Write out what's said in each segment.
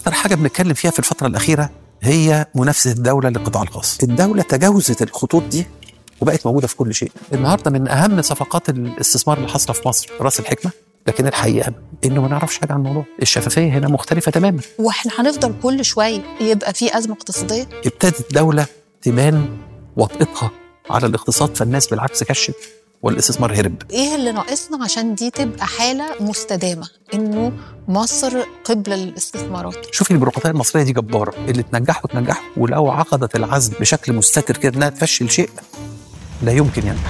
اكتر حاجه بنتكلم فيها في الفتره الاخيره هي منافسه الدوله للقطاع الخاص الدوله تجاوزت الخطوط دي وبقت موجوده في كل شيء النهارده من اهم صفقات الاستثمار اللي حاصله في مصر راس الحكمه لكن الحقيقه انه ما نعرفش حاجه عن الموضوع الشفافيه هنا مختلفه تماما واحنا هنفضل كل شويه يبقى في ازمه اقتصاديه ابتدت دوله تبان وطئتها على الاقتصاد فالناس بالعكس كشت والاستثمار هرب ايه اللي ناقصنا عشان دي تبقى حاله مستدامه انه مصر قبله للاستثمارات شوفي البيروقراطيه المصريه دي جباره اللي تنجحوا تنجحوا ولو عقدت العزم بشكل مستتر كده انها تفشل شيء لا يمكن ينجح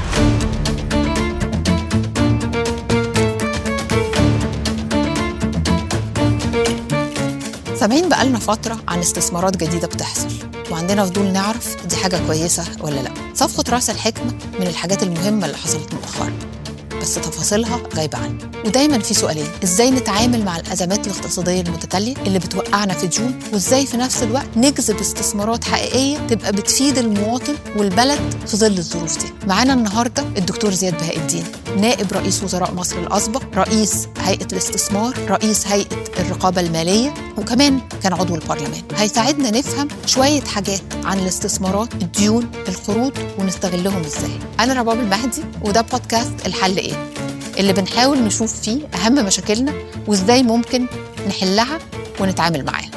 سامعين بقالنا فترة عن استثمارات جديدة بتحصل وعندنا فضول نعرف دي حاجة كويسة ولا لا صفقة رأس الحكمة من الحاجات المهمة اللي حصلت مؤخرا بس تفاصيلها غايبة عني ودايما في سؤالين ازاي نتعامل مع الأزمات الاقتصادية المتتالية اللي بتوقعنا في ديون وازاي في نفس الوقت نجذب استثمارات حقيقية تبقى بتفيد المواطن والبلد في ظل الظروف دي معانا النهاردة الدكتور زياد بهاء الدين نائب رئيس وزراء مصر الأسبق رئيس هيئة الاستثمار رئيس هيئة الرقابة المالية وكمان كان عضو البرلمان هيساعدنا نفهم شوية حاجات عن الاستثمارات الديون القروض ونستغلهم ازاي أنا رباب المهدي وده بودكاست الحل ايه اللي بنحاول نشوف فيه أهم مشاكلنا وازاي ممكن نحلها ونتعامل معاها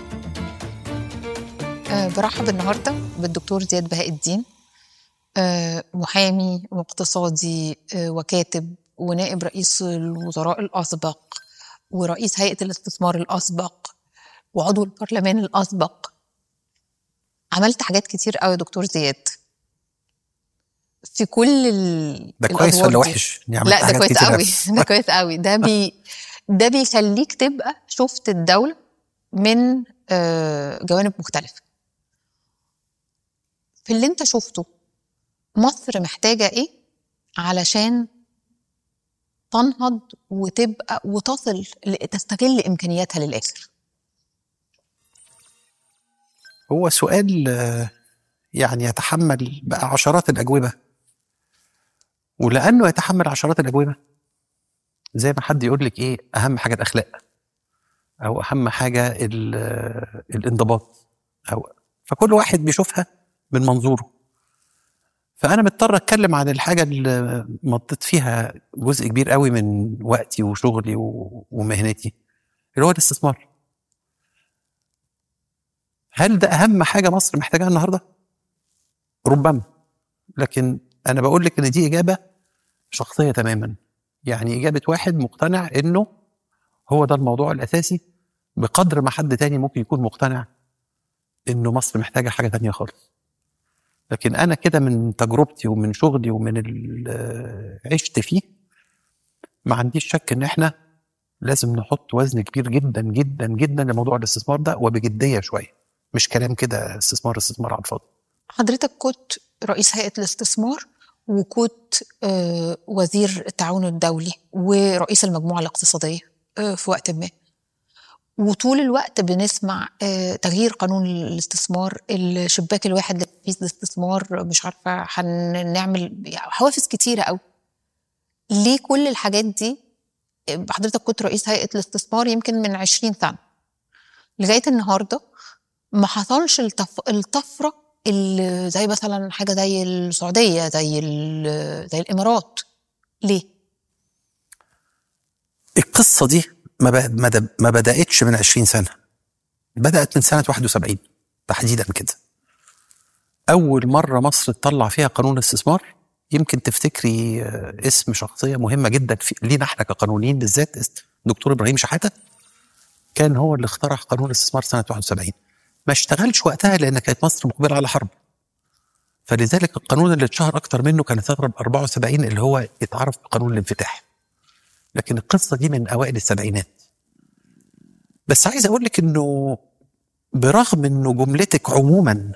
أه برحب النهاردة بالدكتور زياد بهاء الدين أه محامي واقتصادي أه وكاتب ونائب رئيس الوزراء الأسبق ورئيس هيئة الاستثمار الأسبق وعضو البرلمان الأسبق عملت حاجات كتير قوي يا دكتور زياد في كل ال ده كويس الأدوار ولا دي. وحش؟ يعني لا عملت ده حاجات كويس كتير قوي ده كويس قوي ده بي ده بيخليك تبقى شفت الدولة من آه، جوانب مختلفة في اللي انت شفته مصر محتاجة ايه علشان تنهض وتبقى وتصل ل- تستغل امكانياتها للاخر هو سؤال آه، يعني يتحمل بقى عشرات الأجوبة ولأنه يتحمل عشرات الأجوبة زي ما حد يقول لك إيه أهم حاجة الأخلاق أو أهم حاجة ال- آه، الانضباط أو فكل واحد بيشوفها من منظوره فأنا مضطر أتكلم عن الحاجة اللي مضيت فيها جزء كبير قوي من وقتي وشغلي و- ومهنتي اللي هو الاستثمار هل ده اهم حاجه مصر محتاجاها النهارده؟ ربما لكن انا بقول لك ان دي اجابه شخصيه تماما يعني اجابه واحد مقتنع انه هو ده الموضوع الاساسي بقدر ما حد تاني ممكن يكون مقتنع انه مصر محتاجه حاجه تانية خالص لكن انا كده من تجربتي ومن شغلي ومن اللي عشت فيه ما عنديش شك ان احنا لازم نحط وزن كبير جدا جدا جدا لموضوع الاستثمار ده وبجديه شويه مش كلام كده استثمار استثمار على الفاضي حضرتك كنت رئيس هيئة الاستثمار وكنت آه، وزير التعاون الدولي ورئيس المجموعة الاقتصادية آه، في وقت ما وطول الوقت بنسمع آه، تغيير قانون الاستثمار الشباك الواحد لتنفيذ الاستثمار مش عارفة هنعمل يعني حوافز كتيرة قوي ليه كل الحاجات دي آه، حضرتك كنت رئيس هيئة الاستثمار يمكن من 20 سنة لغاية النهاردة ما حصلش التف... الطفرة اللي زي مثلا حاجة زي السعودية زي ال- زي الإمارات ليه؟ القصه دي ما ب- ما د- ما بداتش من 20 سنه بدات من سنه 71 تحديدا كده اول مره مصر تطلع فيها قانون استثمار يمكن تفتكري آه، اسم شخصيه مهمه جدا في لينا احنا كقانونيين بالذات اس- دكتور ابراهيم شحاته كان هو اللي اخترع قانون الاستثمار سنه 71 ما اشتغلش وقتها لان كانت مصر مقبله على حرب فلذلك القانون اللي اتشهر اكتر منه كان ثوره 74 اللي هو اتعرف بقانون الانفتاح لكن القصه دي من اوائل السبعينات بس عايز اقول لك انه برغم انه جملتك عموما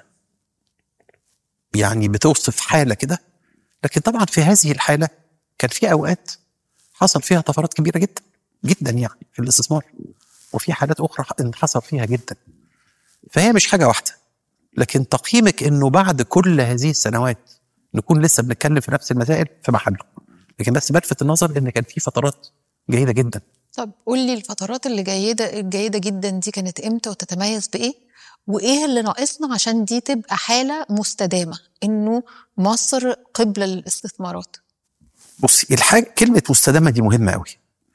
يعني بتوصف حاله كده لكن طبعا في هذه الحاله كان في اوقات حصل فيها طفرات كبيره جدا جدا يعني في الاستثمار وفي حالات اخرى انحصر فيها جدا فهي مش حاجه واحده لكن تقييمك انه بعد كل هذه السنوات نكون لسه بنتكلم في نفس المسائل في محله لكن بس بلفت النظر ان كان في فترات جيده جدا طب قول لي الفترات اللي جيدة الجيدة جدا دي كانت امتى وتتميز بإيه؟ وإيه اللي ناقصنا عشان دي تبقى حالة مستدامة إنه مصر قبلة للاستثمارات؟ بصي الحاجة كلمة مستدامة دي مهمة قوي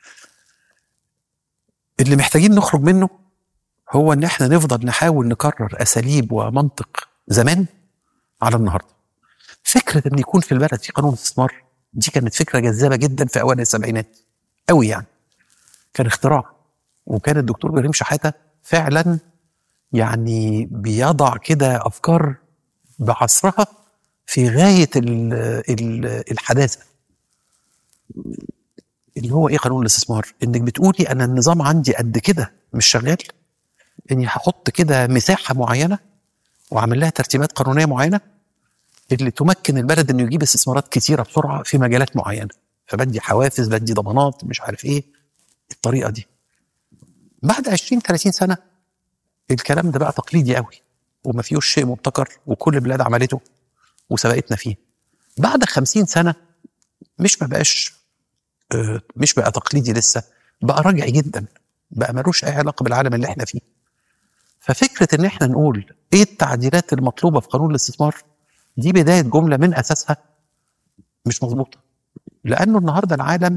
اللي محتاجين نخرج منه هو ان احنا نفضل نحاول نكرر اساليب ومنطق زمان على النهارده فكره ان يكون في البلد في قانون استثمار دي كانت فكره جذابه جدا في اوائل السبعينات قوي يعني كان اختراع وكان الدكتور ابراهيم شحاته فعلا يعني بيضع كده افكار بعصرها في غايه ال ال الحداثه اللي هو ايه قانون الاستثمار انك بتقولي انا النظام عندي قد كده مش شغال اني هحط كده مساحه معينه واعمل لها ترتيبات قانونيه معينه اللي تمكن البلد انه يجيب استثمارات كتيره بسرعه في مجالات معينه فبدي حوافز بدي ضمانات مش عارف ايه الطريقه دي بعد 20 30 سنه الكلام ده بقى تقليدي قوي وما فيهوش شيء مبتكر وكل البلاد عملته وسبقتنا فيه بعد 50 سنه مش ما بقاش آه، مش بقى تقليدي لسه بقى راجعي جدا بقى ملوش اي علاقه بالعالم اللي احنا فيه ففكره ان احنا نقول ايه التعديلات المطلوبه في قانون الاستثمار دي بدايه جمله من اساسها مش مظبوطه لانه النهارده العالم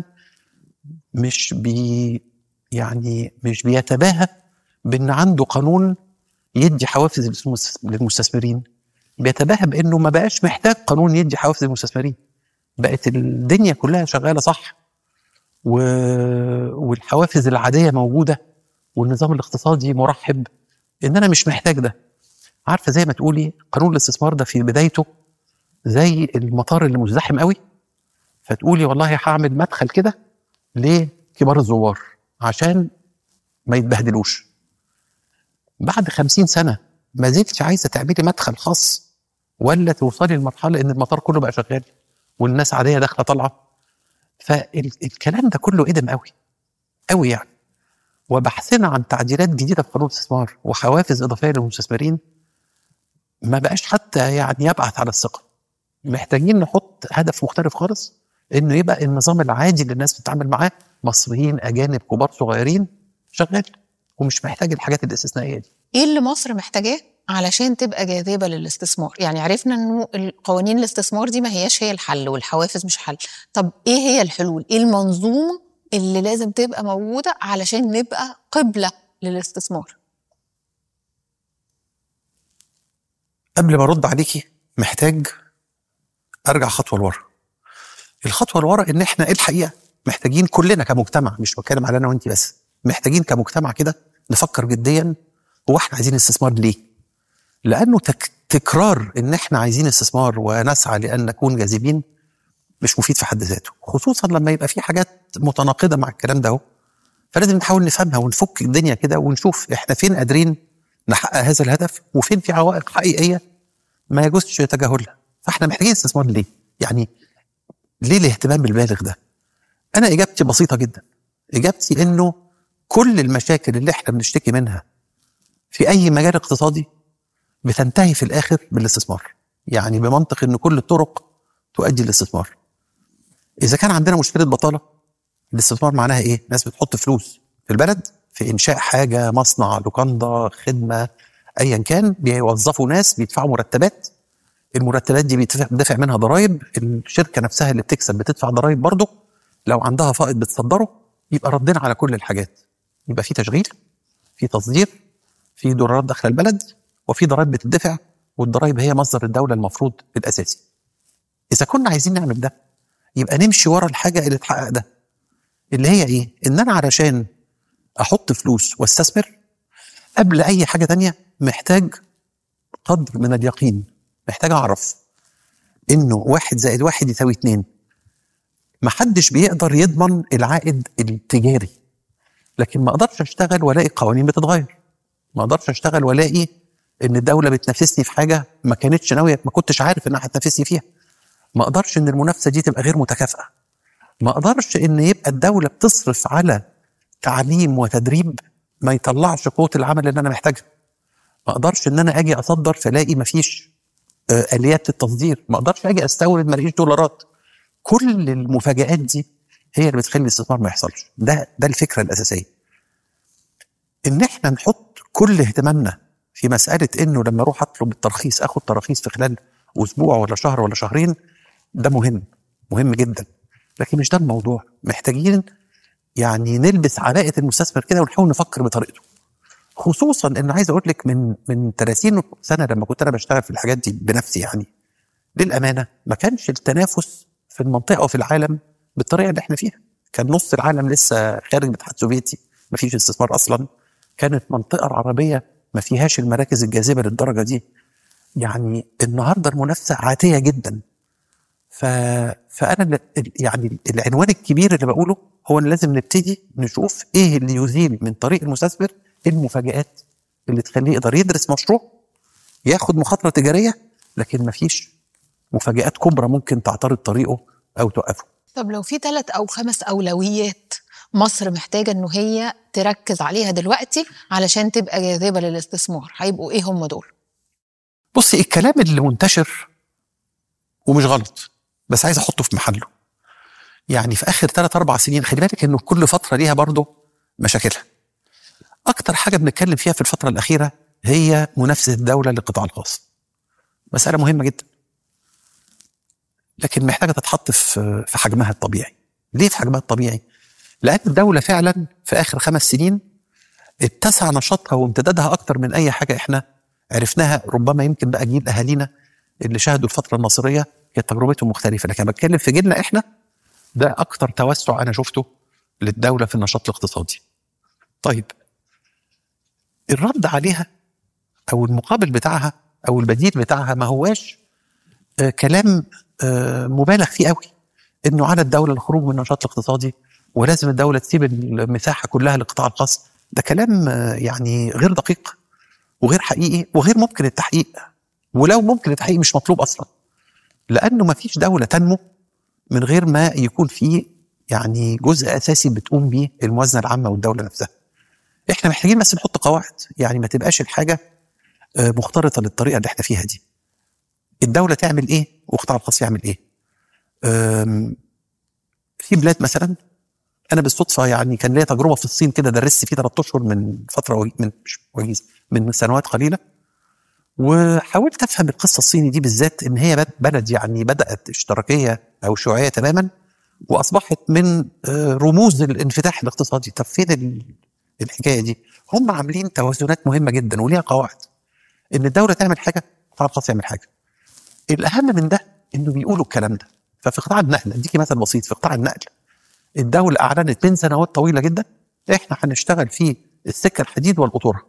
مش بي يعني مش بيتباهى بان عنده قانون يدي حوافز للمس- للمستثمرين بيتباهى بانه ما بقاش محتاج قانون يدي حوافز للمستثمرين بقت الدنيا كلها شغاله صح و... والحوافز العاديه موجوده والنظام الاقتصادي مرحب ان انا مش محتاج ده عارفه زي ما تقولي قانون الاستثمار ده في بدايته زي المطار اللي مزدحم قوي فتقولي والله هعمل مدخل كده لكبار الزوار عشان ما يتبهدلوش بعد خمسين سنة ما زلتش عايزة تعملي مدخل خاص ولا توصلي لمرحلة ان المطار كله بقى شغال والناس عادية داخلة طالعة فالكلام ده كله قدم قوي قوي يعني وبحثنا عن تعديلات جديدة في قانون الاستثمار وحوافز إضافية للمستثمرين ما بقاش حتى يعني يبعث على الثقة محتاجين نحط هدف مختلف خالص انه يبقى النظام العادي اللي الناس بتتعامل معاه مصريين اجانب كبار صغيرين شغال ومش محتاج الحاجات الاستثنائيه دي ايه اللي مصر محتاجاه علشان تبقى جاذبه للاستثمار يعني عرفنا انه القوانين الاستثمار دي ما هياش هي الحل والحوافز مش حل طب ايه هي الحلول ايه المنظومه اللي لازم تبقى موجوده علشان نبقى قبله للاستثمار قبل ما ارد عليكي محتاج ارجع خطوه لورا الخطوه لورا ان احنا الحقيقه محتاجين كلنا كمجتمع مش بتكلم على انا وانت بس محتاجين كمجتمع كده نفكر جديا هو احنا عايزين استثمار ليه لانه تك تكرار ان احنا عايزين استثمار ونسعى لان نكون جاذبين مش مفيد في حد ذاته خصوصا لما يبقى في حاجات متناقضه مع الكلام ده اهو فلازم نحاول نفهمها ونفك الدنيا كده ونشوف احنا فين قادرين نحقق هذا الهدف وفين في عوائق حقيقيه ما يجوزش تجاهلها فاحنا محتاجين استثمار ليه يعني ليه الاهتمام بالبالغ ده انا اجابتي بسيطه جدا اجابتي انه كل المشاكل اللي احنا بنشتكي منها في اي مجال اقتصادي بتنتهي في الاخر بالاستثمار يعني بمنطق ان كل الطرق تؤدي للاستثمار اذا كان عندنا مشكله بطاله الاستثمار معناها ايه ناس بتحط فلوس في البلد في انشاء حاجه مصنع لوكاندا خدمه ايا كان بيوظفوا ناس بيدفعوا مرتبات المرتبات دي بيدفع منها ضرائب الشركه نفسها اللي بتكسب بتدفع ضرائب برضه لو عندها فائض بتصدره يبقى ردنا على كل الحاجات يبقى في تشغيل في تصدير في دولارات داخله البلد وفي ضرائب بتدفع والضرائب هي مصدر الدوله المفروض الاساسي اذا كنا عايزين نعمل ده يبقى نمشي ورا الحاجه اللي تحقق ده اللي هي ايه ان انا علشان احط فلوس واستثمر قبل اي حاجه تانية محتاج قدر من اليقين محتاج اعرف انه واحد زائد واحد يساوي اتنين محدش بيقدر يضمن العائد التجاري لكن ما اقدرش اشتغل والاقي قوانين بتتغير ما اقدرش اشتغل والاقي ان الدوله بتنافسني في حاجه ما كانتش ناويه ما كنتش عارف انها هتنافسني فيها ما اقدرش ان المنافسه دي تبقى غير متكافئه ما اقدرش ان يبقى الدوله بتصرف على تعليم وتدريب ما يطلعش قوه العمل اللي انا محتاجها ما اقدرش ان انا اجي اصدر فلاقي ما فيش آه، اليات للتصدير ما اقدرش اجي استورد ما الاقيش دولارات كل المفاجآت دي هي اللي بتخلي الاستثمار ما يحصلش ده ده الفكره الاساسيه ان احنا نحط كل اهتمامنا في مساله انه لما اروح اطلب الترخيص اخد تراخيص في خلال اسبوع ولا شهر ولا شهرين ده مهم مهم جدا لكن مش ده الموضوع محتاجين يعني نلبس علاقه المستثمر كده ونحاول نفكر بطريقته خصوصا ان عايز اقول لك من من 30 سنه لما كنت انا بشتغل في الحاجات دي بنفسي يعني للامانه ما كانش التنافس في المنطقه وفي العالم بالطريقه اللي احنا فيها كان نص العالم لسه خارج من الاتحاد السوفيتي ما فيش استثمار اصلا كانت منطقه العربيه ما فيهاش المراكز الجاذبه للدرجه دي يعني النهارده المنافسه عاتيه جدا ف... فانا ال- يعني العنوان الكبير اللي بقوله هو ان لازم نبتدي نشوف ايه اللي يزيل من طريق المستثمر المفاجآت اللي تخليه يقدر يدرس مشروع ياخد مخاطره تجاريه لكن ما فيش مفاجآت كبرى ممكن تعترض طريقه او توقفه طب لو في ثلاث او خمس اولويات مصر محتاجه انه هي تركز عليها دلوقتي علشان تبقى جاذبه للاستثمار هيبقوا ايه هم دول بصي الكلام اللي منتشر ومش غلط بس عايز احطه في محله يعني في اخر ثلاث اربع سنين خلي بالك انه كل فتره ليها برضه مشاكلها اكتر حاجه بنتكلم فيها في الفتره الاخيره هي منافسه الدوله للقطاع الخاص مساله مهمه جدا لكن محتاجه تتحط في في حجمها الطبيعي ليه في حجمها الطبيعي لان الدوله فعلا في اخر خمس سنين اتسع نشاطها وامتدادها اكتر من اي حاجه احنا عرفناها ربما يمكن بقى جيل اهالينا اللي شاهدوا الفتره الناصريه كانت تجربتهم مختلفه لكن أنا بتكلم في جيلنا احنا ده اكتر توسع انا شفته للدوله في النشاط الاقتصادي طيب الرد عليها او المقابل بتاعها او البديل بتاعها ما هواش آه كلام آه مبالغ فيه قوي انه على الدوله الخروج من النشاط الاقتصادي ولازم الدوله تسيب المساحه كلها للقطاع الخاص ده كلام آه يعني غير دقيق وغير حقيقي وغير ممكن التحقيق ولو ممكن التحقيق مش مطلوب اصلا لانه ما فيش دوله تنمو من غير ما يكون في يعني جزء اساسي بتقوم بيه الموازنه العامه والدوله نفسها احنا محتاجين بس نحط قواعد يعني ما تبقاش الحاجه آه، مختلطه للطريقه اللي احنا فيها دي الدوله تعمل ايه والقطاع الخاص يعمل ايه آم، في بلاد مثلا انا بالصدفه يعني كان ليا تجربه في الصين كده درست فيه ثلاث اشهر من فتره وجي- من مش وجيز من سنوات قليله وحاولت افهم القصه الصيني دي بالذات ان هي بد- بلد يعني بدات اشتراكيه او شيوعيه تماما واصبحت من آه، رموز الانفتاح الاقتصادي طب فين ال- الحكايه دي هم عاملين توازنات مهمه جدا وليها قواعد ان الدوله تعمل حاجه القطاع الخاص يعمل حاجه الاهم من ده انه بيقولوا الكلام ده ففي قطاع النقل اديكي مثل بسيط في قطاع النقل الدوله اعلنت من سنوات طويله جدا احنا هنشتغل في السكه الحديد والقطوره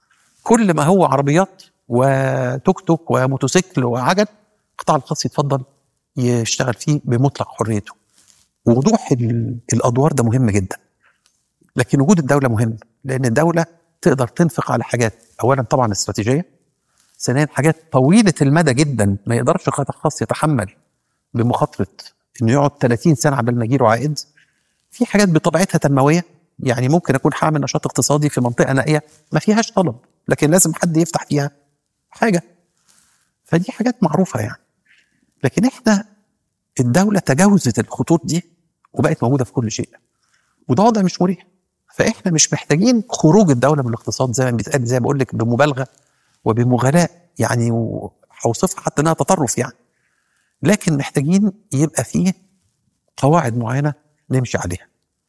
كل ما هو عربيات وتوك توك وموتوسيكل وعجل القطاع الخاص يتفضل يشتغل فيه بمطلق حريته وضوح ال- الادوار ده مهم جدا لكن وجود الدوله مهم لان الدوله تقدر تنفق على حاجات اولا طبعا استراتيجيه ثانيا حاجات طويله المدى جدا ما يقدرش قطاع خاص يتحمل بمخاطره انه يقعد 30 سنه قبل ما يجيله عائد في حاجات بطبيعتها تنمويه يعني ممكن اكون هعمل نشاط اقتصادي في منطقه نائيه ما فيهاش طلب لكن لازم حد يفتح فيها حاجه فدي حاجات معروفه يعني لكن احنا الدوله تجاوزت الخطوط دي وبقت موجوده في كل شيء وده وضع مش مريح فاحنا مش محتاجين خروج الدوله من الاقتصاد زي ما بيتقال زي ما بقول لك بمبالغه وبمغالاه يعني وهوصفها حتى انها تطرف يعني لكن محتاجين يبقى فيه قواعد معينه نمشي عليها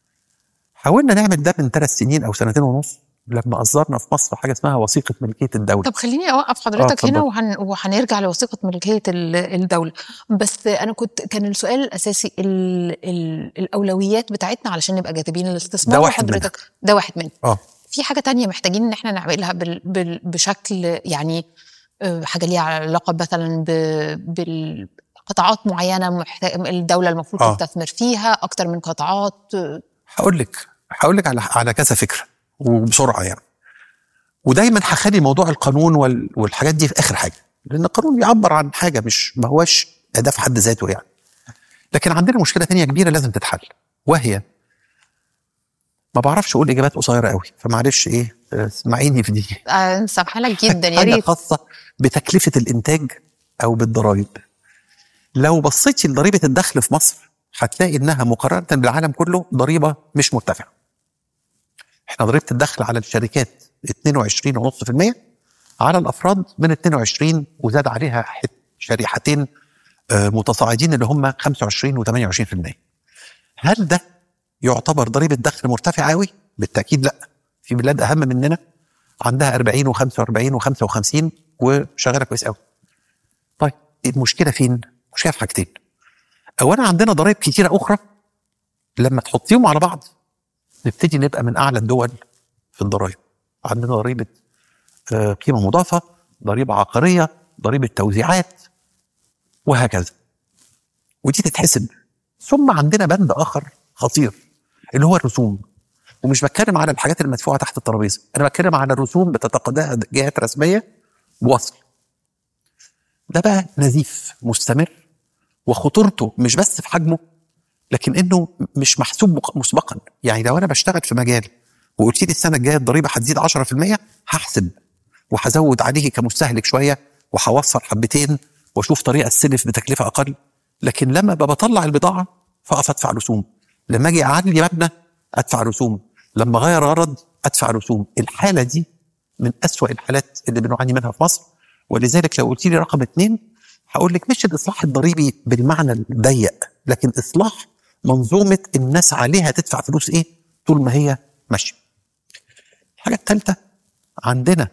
حاولنا نعمل ده من ثلاث سنين او سنتين ونص لما اصدرنا في مصر حاجه اسمها وثيقه ملكيه الدوله طب خليني اوقف حضرتك اتفضل. هنا وهن... وهنرجع لوثيقه ملكيه ال- الدوله بس انا كنت كان السؤال الاساسي ال... ال... الاولويات بتاعتنا علشان نبقى جاذبين للاستثمار ده واحد وحضرتك ده واحد منهم اه في حاجه تانية محتاجين ان احنا نعملها بال... بال... بشكل يعني آه، حاجه ليها علاقه مثلا ب... بالقطاعات معينه محتاج... الدوله المفروض آه. تستثمر فيها اكتر من قطاعات آه، هقول لك هقول لك على على كذا فكره وبسرعه يعني ودايما هخلي موضوع القانون وال- والحاجات دي في اخر حاجه لان القانون بيعبر عن حاجه مش ما هواش اداه في حد ذاته يعني لكن عندنا مشكله تانية كبيره لازم تتحل وهي ما بعرفش اقول اجابات قصيره قوي فمعلش ايه آه، اسمعيني في دي آه، سامحه لك جدا يا حاجه ريت خاصه بتكلفه الانتاج او بالضرائب لو بصيتي لضريبه الدخل في مصر هتلاقي انها مقارنه بالعالم كله ضريبه مش مرتفعه. احنا ضريبه الدخل على الشركات 22.5% على الافراد من 22 وزاد عليها حت- شريحتين آه، متصاعدين اللي هم 25 و28%. هل ده يعتبر ضريبه دخل مرتفعه قوي؟ بالتاكيد لا. في بلاد اهم مننا عندها 40 و45 و55 وشغاله كويس قوي. طيب المشكله فين؟ المشكله في حاجتين. اولا عندنا ضرائب كتيره اخرى لما تحطيهم على بعض نبتدي نبقى من اعلى الدول في الضرائب. عندنا ضريبه آه، قيمه مضافه، ضريبه عقاريه، ضريبه توزيعات وهكذا. ودي تتحسب. ثم عندنا بند اخر خطير اللي هو الرسوم. ومش بتكلم على الحاجات المدفوعه تحت الترابيزه، انا بتكلم على الرسوم بتتقاضاها جهات رسميه بوصل. ده بقى نزيف مستمر وخطورته مش بس في حجمه لكن انه مش محسوب مق- مسبقا يعني لو انا بشتغل في مجال وقلت لي السنه الجايه الضريبه هتزيد 10% هحسب وهزود عليه كمستهلك شويه وهوفر حبتين واشوف طريقه استلف بتكلفه اقل لكن لما ببقى بطلع البضاعه فاقف ادفع رسوم لما اجي اعلي مبنى ادفع رسوم لما اغير غرض ادفع رسوم الحاله دي من أسوأ الحالات اللي بنعاني منها في مصر ولذلك لو قلت لي رقم اثنين هقول لك مش الاصلاح الضريبي بالمعنى الضيق لكن اصلاح منظومه الناس عليها تدفع فلوس ايه طول ما هي ماشيه. الحاجه الثالثه عندنا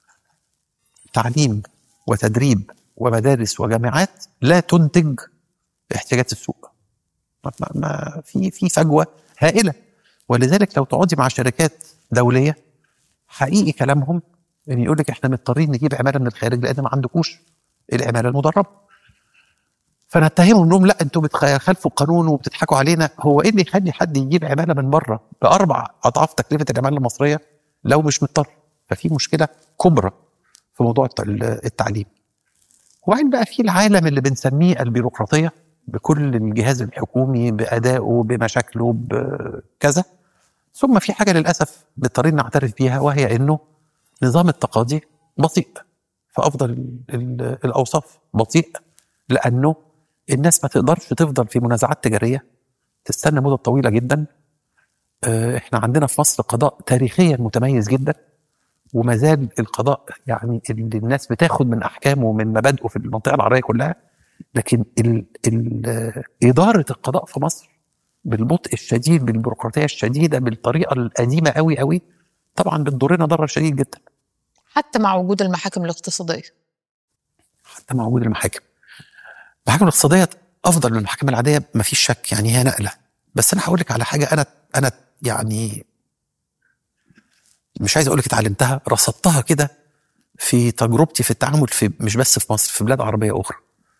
تعليم وتدريب ومدارس وجامعات لا تنتج احتياجات السوق. ما ما ما في في فجوه هائله ولذلك لو تقعدي مع شركات دوليه حقيقي كلامهم ان يقول لك احنا مضطرين نجيب عماله من الخارج لان ما عندكوش العماله المدربه. فنتهمهم انهم لا انتوا بتخالفوا القانون وبتضحكوا علينا هو ايه اللي يخلي حد يجيب عماله من بره باربع اضعاف تكلفه العماله المصريه لو مش مضطر ففي مشكله كبرى في موضوع الت- التعليم. وبعدين بقى في العالم اللي بنسميه البيروقراطيه بكل الجهاز الحكومي بادائه بمشاكله بكذا ثم في حاجه للاسف بنضطر نعترف بيها وهي انه نظام التقاضي بطيء في افضل ال- ال- الاوصاف بطيء لانه الناس ما تقدرش تفضل في منازعات تجاريه تستنى مده طويله جدا آه، احنا عندنا في مصر قضاء تاريخيا متميز جدا وما زال القضاء يعني اللي الناس بتاخد من احكامه ومن مبادئه في المنطقه العربيه كلها لكن ال ال آه، اداره القضاء في مصر بالبطء الشديد بالبيروقراطيه الشديده بالطريقه القديمه قوي قوي طبعا بتضرنا ضرر شديد جدا حتى مع وجود المحاكم الاقتصاديه حتى مع وجود المحاكم. المحاكم الاقتصاديه افضل من المحاكم العاديه ما فيش شك يعني هي نقله بس انا هقول لك على حاجه انا انا يعني مش عايز اقول لك اتعلمتها رصدتها كده في تجربتي في التعامل في مش بس في مصر في بلاد عربيه اخرى.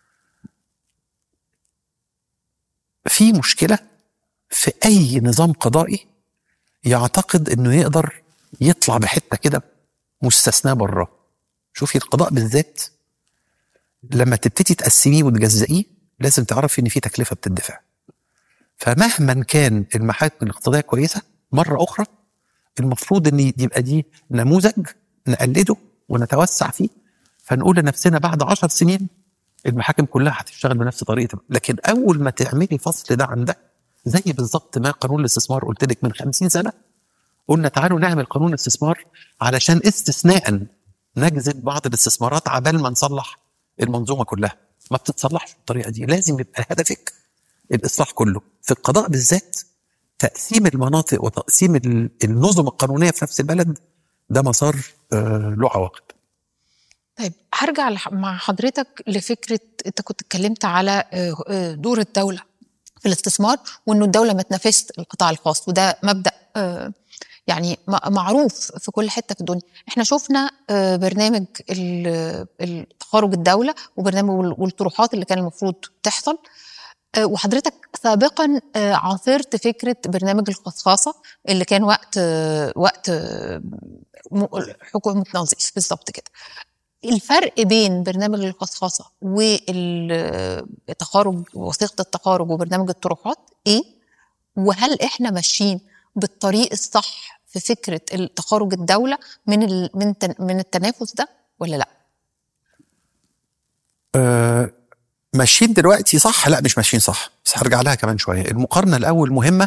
في مشكله في اي نظام قضائي يعتقد انه يقدر يطلع بحته كده مستثناه بره. شوفي القضاء بالذات لما تبتدي تقسميه وتجزئيه لازم تعرفي ان في تكلفه بتدفع. فمهما كان المحاكم الاقتصاديه كويسه مره اخرى المفروض ان يبقى دي نموذج نقلده ونتوسع فيه فنقول لنفسنا بعد عشر سنين المحاكم كلها هتشتغل بنفس طريقه لكن اول ما تعملي فصل ده عن ده زي بالظبط ما قانون الاستثمار قلت لك من 50 سنه قلنا تعالوا نعمل قانون استثمار علشان استثناء نجذب بعض الاستثمارات عبال ما نصلح المنظومه كلها ما بتتصلحش بالطريقه دي لازم يبقى هدفك الاصلاح كله في القضاء بالذات تقسيم المناطق وتقسيم ال- النظم القانونيه في نفس البلد ده مسار آه، له عواقب طيب هرجع لح- مع حضرتك لفكره انت كنت اتكلمت على آه، آه، دور الدوله في الاستثمار وانه الدوله ما تنافسش القطاع الخاص وده مبدا آه، يعني م- معروف في كل حته في الدنيا احنا شفنا آه، برنامج ال- التخارج الدوله وبرنامج وال- والطروحات اللي كان المفروض تحصل آه، وحضرتك سابقا آه، عاصرت فكره برنامج الخصخاصه اللي كان وقت آه، وقت آه، م- حكومه نظيف بالظبط كده الفرق بين برنامج الخصخاصه والتخارج وثيقه التخارج وبرنامج الطروحات ايه وهل احنا ماشيين بالطريق الصح في فكره التخارج الدوله من ال... من التن- من التنافس ده ولا لا آه، ماشيين دلوقتي صح لا مش ماشيين صح بس هرجع لها كمان شويه المقارنه الاول مهمه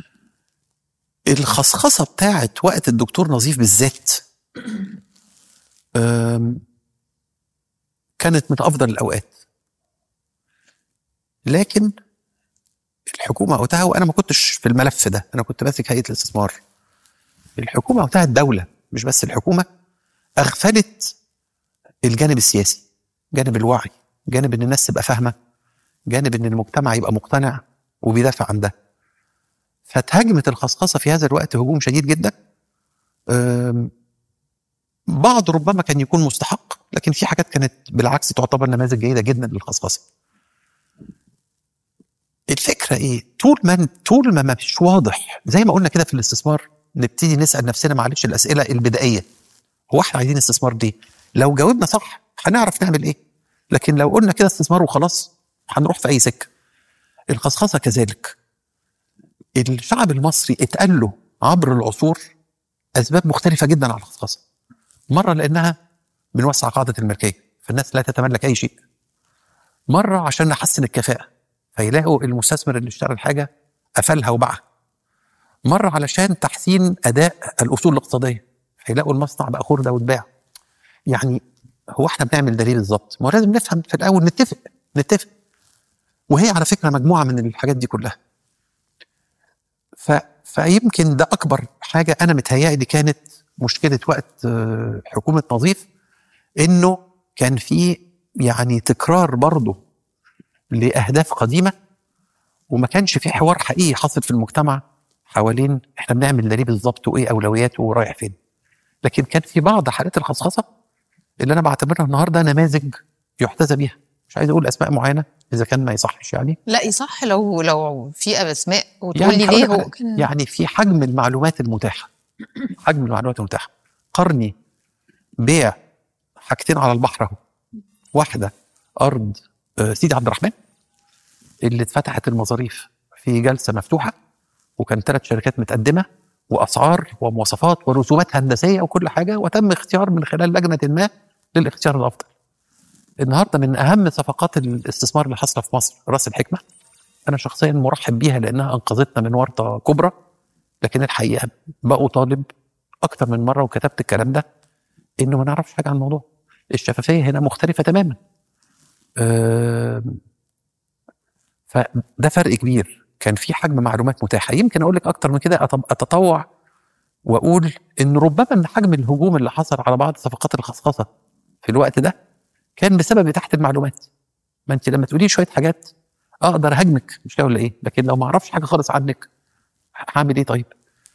الخصخصه بتاعت وقت الدكتور نظيف بالذات أم، كانت من افضل الاوقات لكن الحكومه وقتها وانا ما كنتش في الملف ده انا كنت ماسك هيئه الاستثمار الحكومه وقتها الدوله مش بس الحكومه اغفلت الجانب السياسي جانب الوعي جانب ان الناس تبقى فاهمه جانب ان المجتمع يبقى مقتنع وبيدافع عن ده فاتهاجمت الخصخصه في هذا الوقت هجوم شديد جدا أم، بعض ربما كان يكون مستحق لكن في حاجات كانت بالعكس تعتبر نماذج جيده جدا للخصخصه الفكره ايه طول ما طول ما مش واضح زي ما قلنا كده في الاستثمار نبتدي نسال نفسنا معلش الاسئله البدائيه هو احنا عايزين استثمار دي لو جاوبنا صح هنعرف نعمل ايه لكن لو قلنا كده استثمار وخلاص هنروح في اي سكه الخصخصه كذلك الشعب المصري اتقال له عبر العصور اسباب مختلفه جدا على الخصخصه مره لانها بنوسع قاعده الملكيه فالناس لا تتملك اي شيء مره عشان نحسن الكفاءه فيلاقوا المستثمر اللي اشترى الحاجه قفلها وباعها مره علشان تحسين اداء الاصول الاقتصاديه فيلاقوا المصنع بقى خرده واتباع يعني هو احنا بنعمل ده ليه بالظبط؟ ما هو لازم نفهم في الاول نتفق نتفق وهي على فكره مجموعه من الحاجات دي كلها ف... فيمكن ده اكبر حاجه انا متهيألي كانت مشكله وقت آه، حكومه نظيف انه كان في يعني تكرار برضه لاهداف قديمه وما كانش في حوار حقيقي حاصل في المجتمع حوالين احنا بنعمل ده ليه بالظبط وايه اولوياته ورايح فين لكن كان في بعض حالات الخصخصه اللي انا بعتبرها النهارده نماذج يحتذى بيها مش عايز اقول اسماء معينه اذا كان ما يصحش يعني لا يصح لو لو في اسماء وتقول لي هقول ليه لك هو على- كان يعني في حجم المعلومات المتاحه حجم المعلومات المتاحه قرني بيع حاجتين على البحر اهو واحده ارض آه، سيدي عبد الرحمن اللي اتفتحت المظاريف في جلسه مفتوحه وكان ثلاث شركات متقدمه واسعار ومواصفات ورسومات هندسيه وكل حاجه وتم اختيار من خلال لجنه ما للاختيار الافضل. النهارده من اهم صفقات الاستثمار اللي حاصله في مصر راس الحكمه انا شخصيا مرحب بيها لانها انقذتنا من ورطه كبرى لكن الحقيقه بقوا طالب اكتر من مره وكتبت الكلام ده انه ما نعرفش حاجه عن الموضوع الشفافيه هنا مختلفه تماما آم، فده فرق كبير كان في حجم معلومات متاحه يمكن اقول لك اكتر من كده أت- اتطوع واقول ان ربما ان حجم الهجوم اللي حصل على بعض صفقات الخصخصه في الوقت ده كان بسبب اتاحه المعلومات ما انت لما تقولي شويه حاجات اقدر اهاجمك مش كده ولا ايه لكن لو ما اعرفش حاجه خالص عنك هعمل ايه طيب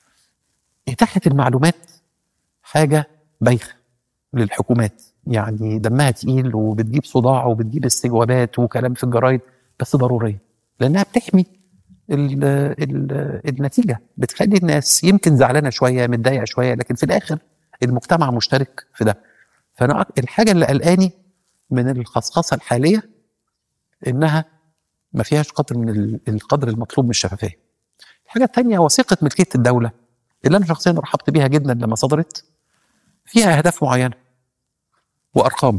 اتاحه المعلومات حاجه بايخه للحكومات يعني دمها تقيل وبتجيب صداع وبتجيب استجوابات وكلام في الجرايد بس ضروريه لانها بتحمي ال ال النتيجه بتخلي الناس يمكن زعلانه شويه متضايقه شويه لكن في الاخر المجتمع مشترك في ده فانا أك- الحاجه اللي قلقاني من الخصخصه الحاليه انها ما فيهاش قدر من ال- القدر المطلوب من الشفافيه. الحاجه الثانيه وثيقه ملكيه الدوله اللي انا شخصيا رحبت بيها جدا لما صدرت فيها اهداف معينه وارقام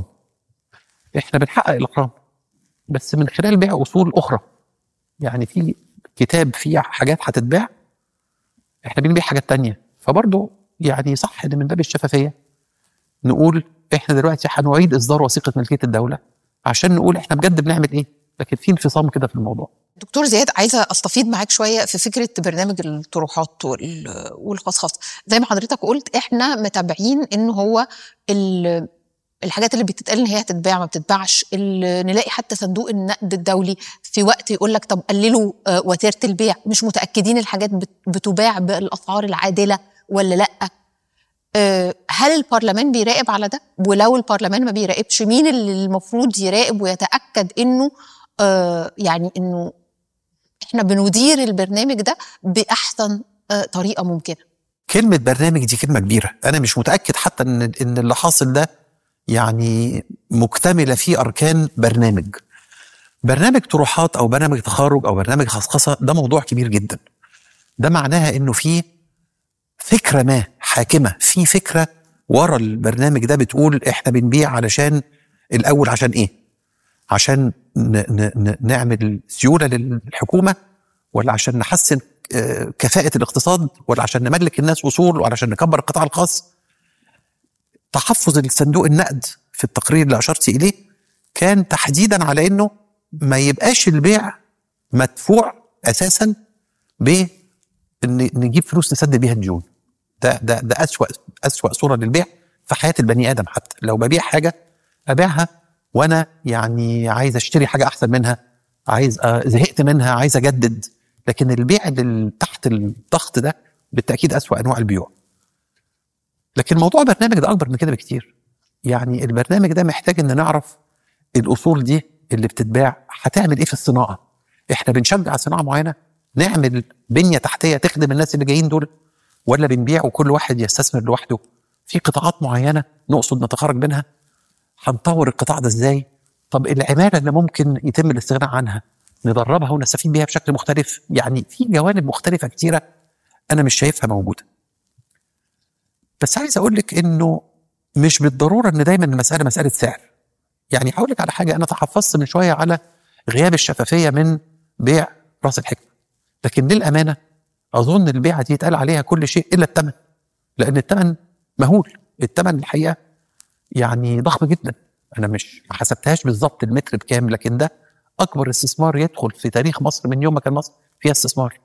احنا بنحقق الارقام بس من خلال بيع اصول اخرى يعني في كتاب فيه حاجات هتتباع احنا بنبيع حاجات تانية فبرضه يعني صح ان من باب الشفافيه نقول احنا دلوقتي هنعيد اصدار وثيقه ملكيه الدوله عشان نقول احنا بجد بنعمل ايه لكن في انفصام كده في الموضوع دكتور زياد عايزه استفيض معاك شويه في فكره برنامج الطروحات وال- والخصخصه زي ما حضرتك قلت احنا متابعين ان هو ال- الحاجات اللي بتتقال ان هي هتتباع ما بتتباعش ال- نلاقي حتى صندوق النقد الدولي في وقت يقول لك طب قللوا آه، وتيره البيع مش متاكدين الحاجات بت- بتباع بالاسعار العادله ولا لا آه، هل البرلمان بيراقب على ده ولو البرلمان ما بيراقبش مين اللي المفروض يراقب ويتاكد انه آه، يعني انه احنا بندير البرنامج ده باحسن آه، طريقه ممكنه كلمه برنامج دي كلمه كبيره انا مش متاكد حتى ان ان اللي حاصل ده يعني مكتمله فيه اركان برنامج برنامج طروحات او برنامج تخارج او برنامج خصخصه ده موضوع كبير جدا ده معناها انه في فكره ما حاكمه في فكره ورا البرنامج ده بتقول احنا بنبيع علشان الاول عشان ايه عشان ن ن ن نعمل سيوله للحكومه ولا عشان نحسن آه، كفاءه الاقتصاد ولا عشان نملك الناس اصول ولا عشان نكبر القطاع الخاص تحفظ الصندوق النقد في التقرير اللي اشرت اليه كان تحديدا على انه ما يبقاش البيع مدفوع اساسا ب ان نجيب فلوس نسدد بيها الديون ده ده ده اسوأ اسوأ صوره للبيع في حياه البني ادم حتى لو ببيع حاجه ابيعها وانا يعني عايز اشتري حاجه احسن منها عايز آه، زهقت منها عايز اجدد لكن البيع اللي تحت الضغط ده بالتاكيد اسوأ انواع البيوع لكن موضوع البرنامج ده اكبر من كده بكتير يعني البرنامج ده محتاج ان نعرف الاصول دي اللي بتتباع هتعمل ايه في الصناعه احنا بنشجع صناعه معينه نعمل بنيه تحتيه تخدم الناس اللي جايين دول ولا بنبيع وكل واحد يستثمر لوحده في قطاعات معينه نقصد نتخرج منها هنطور القطاع ده ازاي طب العماله اللي ممكن يتم الاستغناء عنها ندربها ونستفيد بيها بشكل مختلف يعني في جوانب مختلفه كتيره انا مش شايفها موجوده بس عايز اقول لك انه مش بالضروره ان دايما المساله مساله سعر يعني هقول لك على حاجه انا تحفظت من شويه على غياب الشفافيه من بيع راس الحكمه لكن للامانه اظن البيعه دي يتقال عليها كل شيء الا الثمن لان الثمن مهول الثمن الحقيقه يعني ضخم جدا انا مش ما حسبتهاش بالظبط المتر بكام لكن ده اكبر استثمار يدخل في تاريخ مصر من يوم ما كان مصر فيها استثمار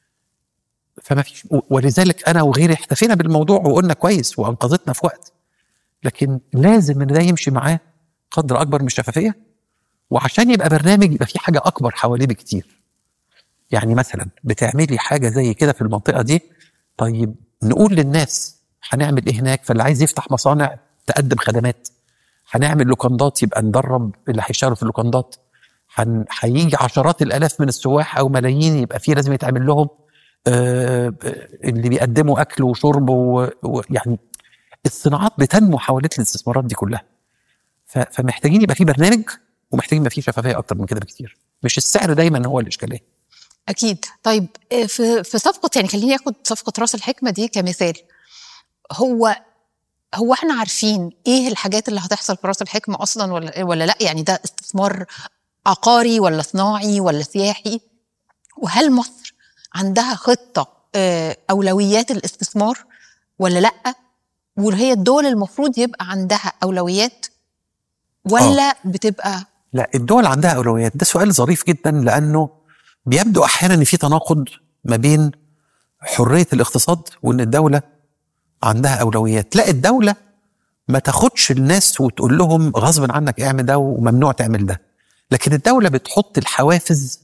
فما فيش ولذلك انا وغيري احتفينا بالموضوع وقلنا كويس وانقذتنا في وقت لكن لازم ان ده يمشي معاه قدر اكبر من الشفافيه وعشان يبقى برنامج يبقى في حاجه اكبر حواليه بكتير يعني مثلا بتعملي حاجه زي كده في المنطقه دي طيب نقول للناس هنعمل ايه هناك فاللي عايز يفتح مصانع تقدم خدمات هنعمل لوكندات يبقى ندرب اللي هيشتغلوا في اللوكندات هن- هيجي عشرات الالاف من السواح او ملايين يبقى في لازم يتعمل لهم آه، اللي بيقدموا اكل وشرب و- ويعني الصناعات بتنمو حوالين الاستثمارات دي كلها ف- فمحتاجين يبقى في برنامج ومحتاجين يبقى في شفافيه اكتر من كده بكتير مش السعر دايما هو الاشكاليه اكيد طيب آه، في في صفقه يعني خليني اخد صفقه راس الحكمه دي كمثال هو هو احنا عارفين ايه الحاجات اللي هتحصل في راس الحكمه اصلا ولا ولا لا يعني ده استثمار عقاري ولا صناعي ولا سياحي وهل مصر عندها خطه آه، اولويات الاستثمار ولا لا وهي الدول المفروض يبقى عندها اولويات ولا بتبقى لا الدول عندها اولويات ده سؤال ظريف جدا لانه بيبدو احيانا ان في تناقض ما بين حريه الاقتصاد وان الدوله عندها اولويات لا الدوله ما تاخدش الناس وتقول لهم غصب عنك اعمل ده وممنوع تعمل ده لكن الدوله بتحط الحوافز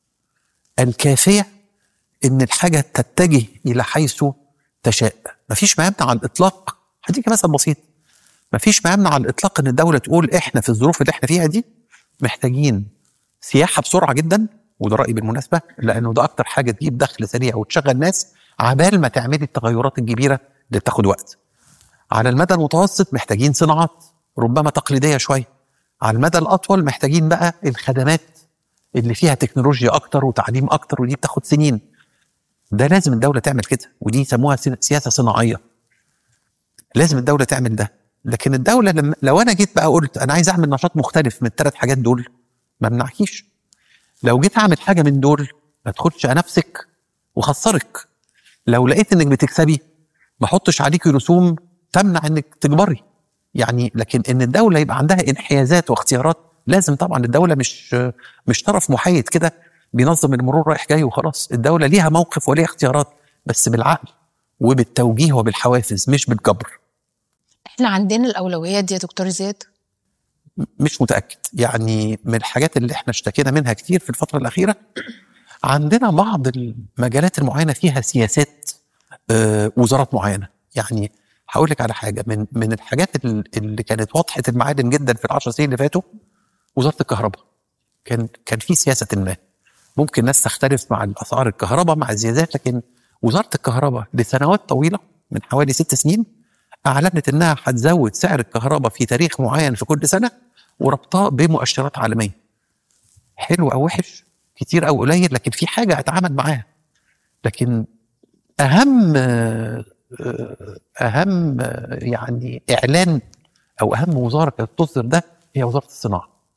الكافيه ان الحاجه تتجه الى حيث تشاء مفيش ما يمنع على الاطلاق هديك مثل بسيط مفيش ما يمنع على الاطلاق ان الدوله تقول احنا في الظروف اللي احنا فيها دي محتاجين سياحه بسرعه جدا وده رايي بالمناسبه لانه ده اكتر حاجه تجيب دخل سريع وتشغل ناس عبال ما تعملي التغيرات الكبيره اللي بتاخد وقت على المدى المتوسط محتاجين صناعات ربما تقليديه شويه على المدى الاطول محتاجين بقى الخدمات اللي فيها تكنولوجيا اكتر وتعليم اكتر ودي بتاخد سنين ده لازم الدوله تعمل كده ودي يسموها سي- سياسه صناعيه لازم الدوله تعمل ده لكن الدوله لما لو انا جيت بقى قلت انا عايز اعمل نشاط مختلف من الثلاث حاجات دول ما منعكيش لو جيت اعمل حاجه من دول ما تاخدش نفسك وخسرك لو لقيت انك بتكسبي ما احطش عليكي رسوم تمنع انك تكبري يعني لكن ان الدوله يبقى عندها انحيازات واختيارات لازم طبعا الدوله مش مش طرف محايد كده بينظم المرور رايح جاي وخلاص الدوله ليها موقف وليها اختيارات بس بالعقل وبالتوجيه وبالحوافز مش بالجبر احنا عندنا الاولويات دي يا دكتور زياد مش متاكد يعني من الحاجات اللي احنا اشتكينا منها كتير في الفتره الاخيره عندنا بعض المجالات المعينه فيها سياسات آه، وزارات معينه يعني هقول لك على حاجه من من الحاجات ال- اللي كانت واضحه المعادن جدا في العشر سنين اللي فاتوا وزاره الكهرباء كان كان في سياسه ما ممكن ناس تختلف مع الاسعار الكهرباء مع الزيادات لكن وزاره الكهرباء لسنوات طويله من حوالي ست سنين اعلنت انها هتزود سعر الكهرباء في تاريخ معين في كل سنه وربطاه بمؤشرات عالميه حلو او وحش كتير او قليل لكن في حاجه اتعامل معاها لكن اهم آه، آه، اهم آه، يعني اعلان او اهم وزاره كانت تصدر ده هي وزاره الصناعه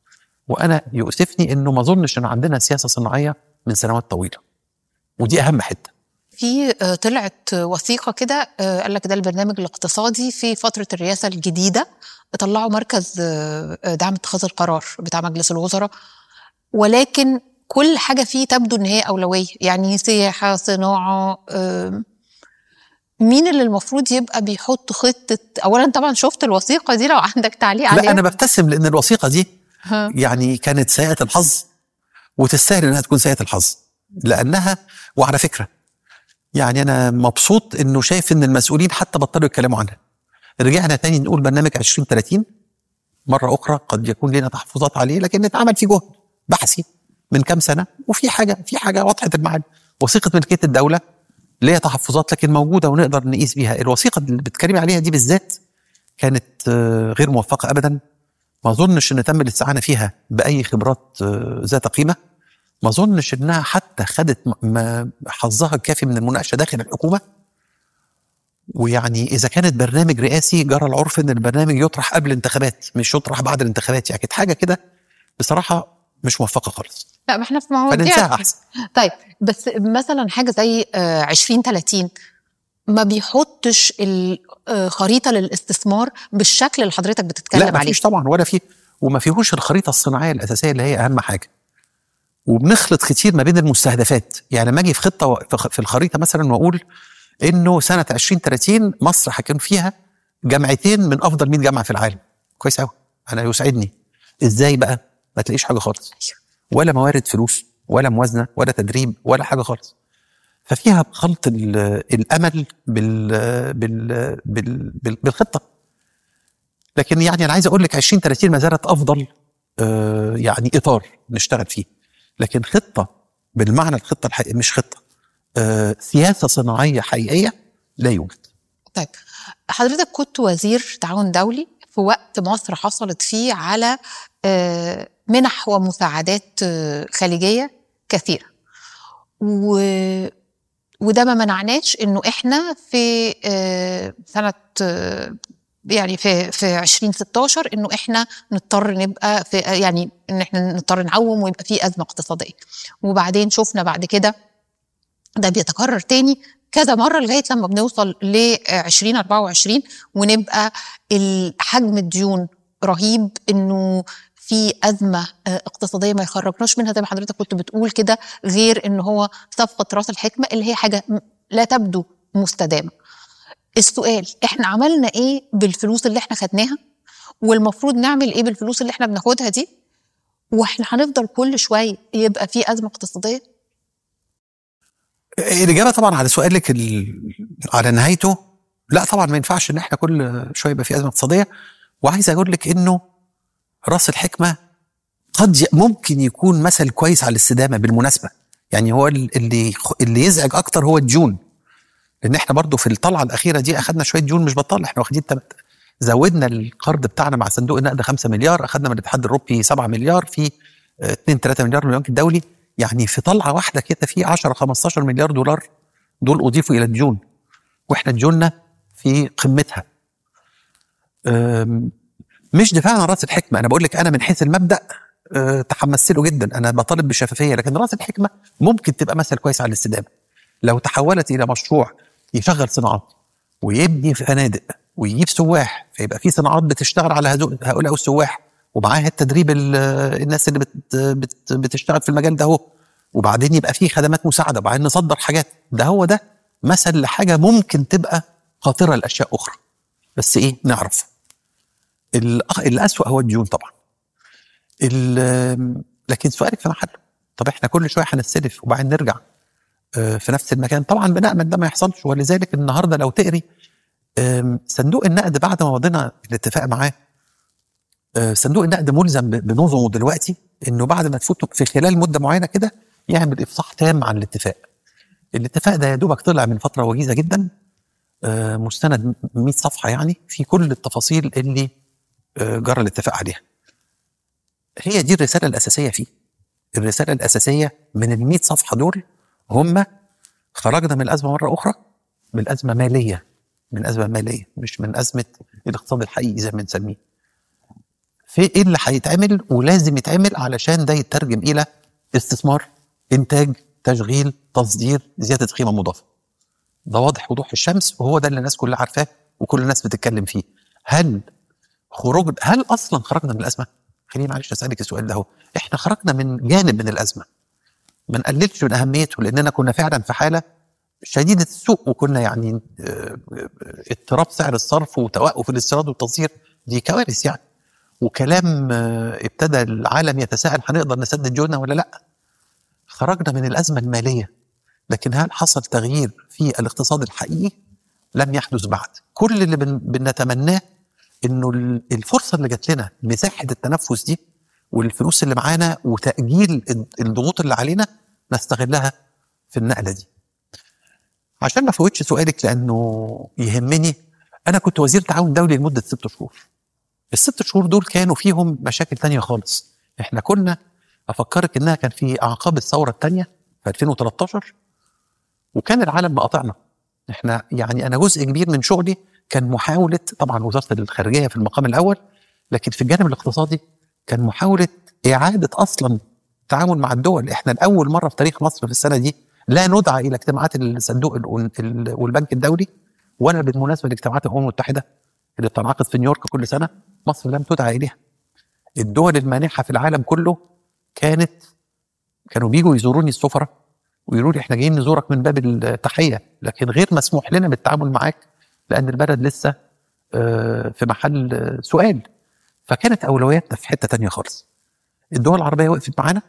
وانا يؤسفني انه ما اظنش ان عندنا سياسه صناعيه من سنوات طويله ودي اهم حته في آه، طلعت وثيقة كده آه، قال لك ده البرنامج الاقتصادي في فترة الرئاسة الجديدة طلعوا مركز آه، آه، دعم اتخاذ القرار بتاع مجلس الوزراء ولكن كل حاجة فيه تبدو إن هي أولوية يعني سياحة صناعة آم، مين اللي المفروض يبقى بيحط خطة أولا طبعا شفت الوثيقة دي لو عندك تعليق عليها لا انا ببتسم لان الوثيقه دي ها. يعني كانت سيئه الحظ وتستاهل انها تكون سيئه الحظ لانها وعلى فكره يعني انا مبسوط انه شايف ان المسؤولين حتى بطلوا يتكلموا عنها رجعنا تاني نقول برنامج 2030 مره اخرى قد يكون لنا تحفظات عليه لكن اتعمل فيه جهد بحثي من كام سنه وفي حاجه في حاجه وضحت المعاد وثيقه ملكيه الدوله ليها تحفظات لكن موجوده ونقدر نقيس بيها الوثيقه اللي بتتكلمي عليها دي بالذات كانت آه، غير موفقه ابدا ما اظنش ان تم الاستعانه فيها باي خبرات آه، ذات قيمه ما اظنش انها حتى خدت م- م- حظها الكافي من المناقشه داخل الحكومه ويعني اذا كانت برنامج رئاسي جرى العرف ان البرنامج يطرح قبل الانتخابات مش يطرح بعد الانتخابات يعني كانت حاجه كده بصراحه مش موفقه خالص لا ما احنا في مواضيع فننساها احسن طيب بس مثلا حاجه زي آه، 2030 ما بيحطش الخريطه للاستثمار بالشكل اللي حضرتك لا بتتكلم ما عليه فيش طبعا ولا في وما فيهوش الخريطه الصناعيه الاساسيه اللي هي اهم حاجه وبنخلط كتير ما بين المستهدفات يعني لما اجي في خطه في الخريطه مثلا واقول انه سنه 2030 مصر هيكون فيها جامعتين من افضل 100 جامعه في العالم كويس قوي انا يسعدني ازاي بقى ما تلاقيش حاجه خالص ولا موارد فلوس ولا موازنه ولا تدريب ولا حاجه خالص ففيها خلط ال- الامل بال بال بال بال بالخطه لكن يعني انا عايز اقول لك 2030 ما زالت افضل آه، يعني اطار نشتغل فيه لكن خطه بالمعنى الخطه الحقيقيه مش خطه آه، سياسه صناعيه حقيقيه لا يوجد طيب حضرتك كنت وزير تعاون دولي في وقت مصر حصلت فيه على آه، منح ومساعدات آه، خليجيه كثيره و وده ما منعناش انه احنا في آه، سنه آه، يعني في في 2016 انه احنا نضطر نبقى في يعني ان احنا نضطر نعوم ويبقى في ازمه اقتصاديه وبعدين شفنا بعد كده ده بيتكرر تاني كذا مره لغايه لما بنوصل ل 2024 ونبقى ال- حجم الديون رهيب انه في ازمه آه، اقتصاديه ما يخرجناش منها زي ما حضرتك كنت بتقول كده غير ان هو صفقه راس الحكمه اللي هي حاجه م- لا تبدو مستدامه. السؤال احنا عملنا ايه بالفلوس اللي احنا خدناها والمفروض نعمل ايه بالفلوس اللي احنا بناخدها دي واحنا هنفضل كل شويه يبقى في ازمه اقتصاديه الاجابه طبعا على سؤالك ال- على نهايته لا طبعا ما ينفعش ان احنا كل شويه يبقى في ازمه اقتصاديه وعايز اقول لك انه راس الحكمه قد ي- ممكن يكون مثل كويس على الاستدامه بالمناسبه يعني هو ال- اللي يخ- اللي يزعج اكتر هو الديون لان احنا برضو في الطلعه الاخيره دي اخذنا شويه ديون مش بطال احنا واخدين تم- زودنا القرض بتاعنا مع صندوق النقد 5 مليار اخذنا من الاتحاد الاوروبي 7 مليار في 2 3 مليار من البنك الدولي يعني في طلعه واحده كده في 10 15 مليار دولار دول اضيفوا الى الديون واحنا ديوننا في قمتها أم، مش دفاع عن راس الحكمه انا بقول لك انا من حيث المبدا أه، تحمست له جدا انا بطالب بالشفافيه لكن راس الحكمه ممكن تبقى مثل كويس على الاستدامه لو تحولت الى مشروع يشغل صناعات ويبني فنادق ويجيب سواح فيبقى في صناعات بتشتغل على هذو- هؤلاء السواح ومعاها التدريب ال- الناس اللي بت بت بتشتغل في المجال ده اهو وبعدين يبقى في خدمات مساعده وبعدين نصدر حاجات ده هو ده مثل لحاجه ممكن تبقى خاطره لاشياء اخرى بس ايه نعرف الأخ- الاسوأ هو الديون طبعا ال- لكن سؤالك في محله طب احنا كل شويه هنستلف وبعدين نرجع آه، في نفس المكان طبعا بنأمل ده ما يحصلش ولذلك النهارده لو تقري آم، صندوق النقد بعد ما مضينا الاتفاق معاه آه، صندوق النقد ملزم ب- بنظمه دلوقتي انه بعد ما تفوت في خلال مده معينه كده يعمل افصاح تام عن الاتفاق. الاتفاق ده يا دوبك طلع من فتره وجيزه جدا آه، مستند 100 صفحه يعني في كل التفاصيل اللي آه، جرى الاتفاق عليها. هي دي الرساله الاساسيه فيه. الرساله الاساسيه من ال 100 صفحه دول هم خرجنا من الازمه مره اخرى من ازمه ماليه من ازمه ماليه مش من ازمه الاقتصاد الحقيقي زي ما بنسميه. في ايه اللي هيتعمل ولازم يتعمل علشان ده يترجم الى استثمار انتاج تشغيل تصدير زياده قيمه مضافه ده واضح وضوح الشمس وهو ده اللي الناس كلها عارفاه وكل الناس بتتكلم فيه هل خروج هل اصلا خرجنا من الازمه خليني معلش اسالك السؤال ده هو احنا خرجنا من جانب من الازمه ما نقللش من اهميته لاننا كنا فعلا في حاله شديده السوء وكنا يعني آه، آه، اضطراب سعر الصرف وتوقف الاستيراد والتصدير دي كوارث يعني وكلام آه، ابتدى العالم يتساءل هنقدر نسدد ديوننا ولا لا خرجنا من الازمه الماليه لكن هل حصل تغيير في الاقتصاد الحقيقي لم يحدث بعد كل اللي بن- بنتمناه انه ال- الفرصه اللي جات لنا مساحه التنفس دي والفلوس اللي معانا وتاجيل ال- الضغوط اللي علينا نستغلها في النقله دي عشان ما فوتش سؤالك لانه يهمني انا كنت وزير تعاون دولي لمده ست شهور الست شهور دول كانوا فيهم مشاكل تانية خالص احنا كنا افكرك انها كان في اعقاب الثوره الثانيه في 2013 وكان العالم مقاطعنا احنا يعني انا جزء كبير من شغلي كان محاوله طبعا وزاره الخارجيه في المقام الاول لكن في الجانب الاقتصادي كان محاوله اعاده اصلا التعامل مع الدول احنا لاول مره في تاريخ مصر في السنه دي لا ندعى الى اجتماعات الصندوق ال- ال- والبنك الدولي ولا بالمناسبه لاجتماعات الامم المتحده اللي بتنعقد في نيويورك كل سنه مصر لم تدعى اليها الدول المانحه في العالم كله كانت كانوا بيجوا يزوروني السفراء ويقولوا لي احنا جايين نزورك من باب التحيه لكن غير مسموح لنا بالتعامل معاك لان البلد لسه آه، في محل آه، سؤال فكانت اولوياتنا في حته تانية خالص الدول العربيه وقفت معانا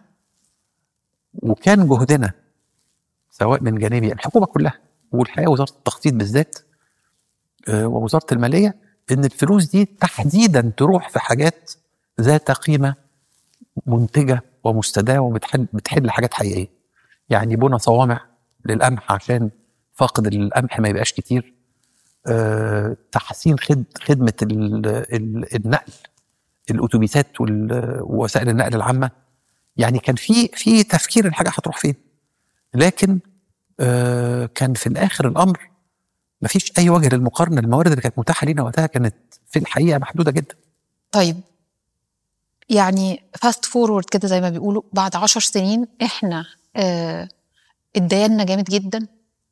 وكان جهدنا سواء من جانبي الحكومه كلها والحقيقه وزاره التخطيط بالذات آه، ووزاره الماليه ان الفلوس دي تحديدا تروح في حاجات ذات قيمه منتجه ومستداه وبتحل بتحل حاجات حقيقيه يعني بنى صوامع للقمح عشان فاقد القمح ما يبقاش كتير آه، تحسين خد خدمه ال ال النقل الاتوبيسات وال- ووسائل النقل العامه يعني كان في في تفكير الحاجه هتروح فين لكن آه، كان في الاخر الامر ما فيش اي وجه للمقارنه الموارد اللي كانت متاحه لينا وقتها كانت في الحقيقه محدوده جدا طيب يعني فاست فورورد كده زي ما بيقولوا بعد عشر سنين احنا آه اتدينا جامد جدا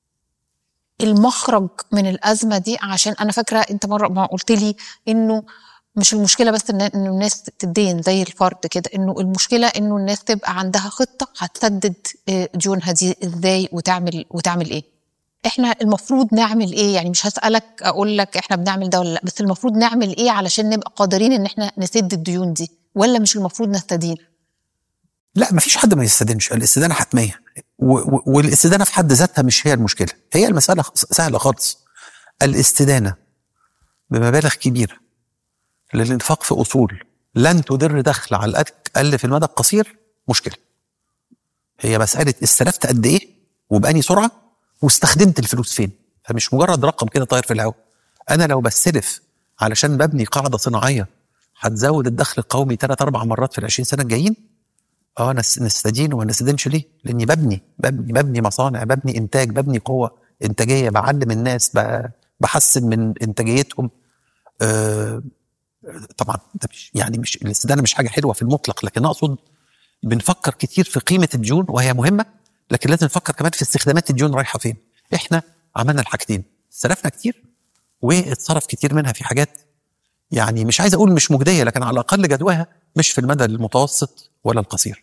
المخرج من الازمه دي عشان انا فاكره انت مره ما قلت لي انه مش المشكله بس ان إن الناس تدين زي الفرد كده انه المشكله انه الناس تبقى عندها خطه هتسدد آه، ديونها دي ازاي وتعمل وتعمل ايه احنا المفروض نعمل ايه يعني مش هسالك اقول لك احنا بنعمل ده ولا لا بس المفروض نعمل ايه علشان نبقى قادرين ان احنا نسد الديون دي ولا مش المفروض نستدين لا ما فيش حد ما يستدينش الاستدانه حتميه و- و- والاستدانه في حد ذاتها مش هي المشكله هي المساله خ- سهله خالص الاستدانه بمبالغ كبيره للانفاق في اصول لن تدر دخل على الاقل في المدى القصير مشكله هي مساله استلفت قد ايه وباني سرعه واستخدمت الفلوس فين فمش مجرد رقم كده طاير في الهواء انا لو بستلف علشان ببني قاعده صناعيه هتزود الدخل القومي ثلاث اربع مرات في ال 20 سنه الجايين اه نس- نستدين وما نستدينش ليه؟ لاني ببني ببني ببني مصانع ببني انتاج ببني قوه انتاجيه بعلم الناس ب- بحسن من انتاجيتهم آه طبعا ده مش يعني مش الاستدانه مش حاجه حلوه في المطلق لكن اقصد بنفكر كتير في قيمه الديون وهي مهمه لكن لازم نفكر كمان في استخدامات الديون رايحه فين احنا عملنا الحاجتين استلفنا كتير واتصرف كتير منها في حاجات يعني مش عايز اقول مش مجديه لكن على الاقل جدواها مش في المدى المتوسط ولا القصير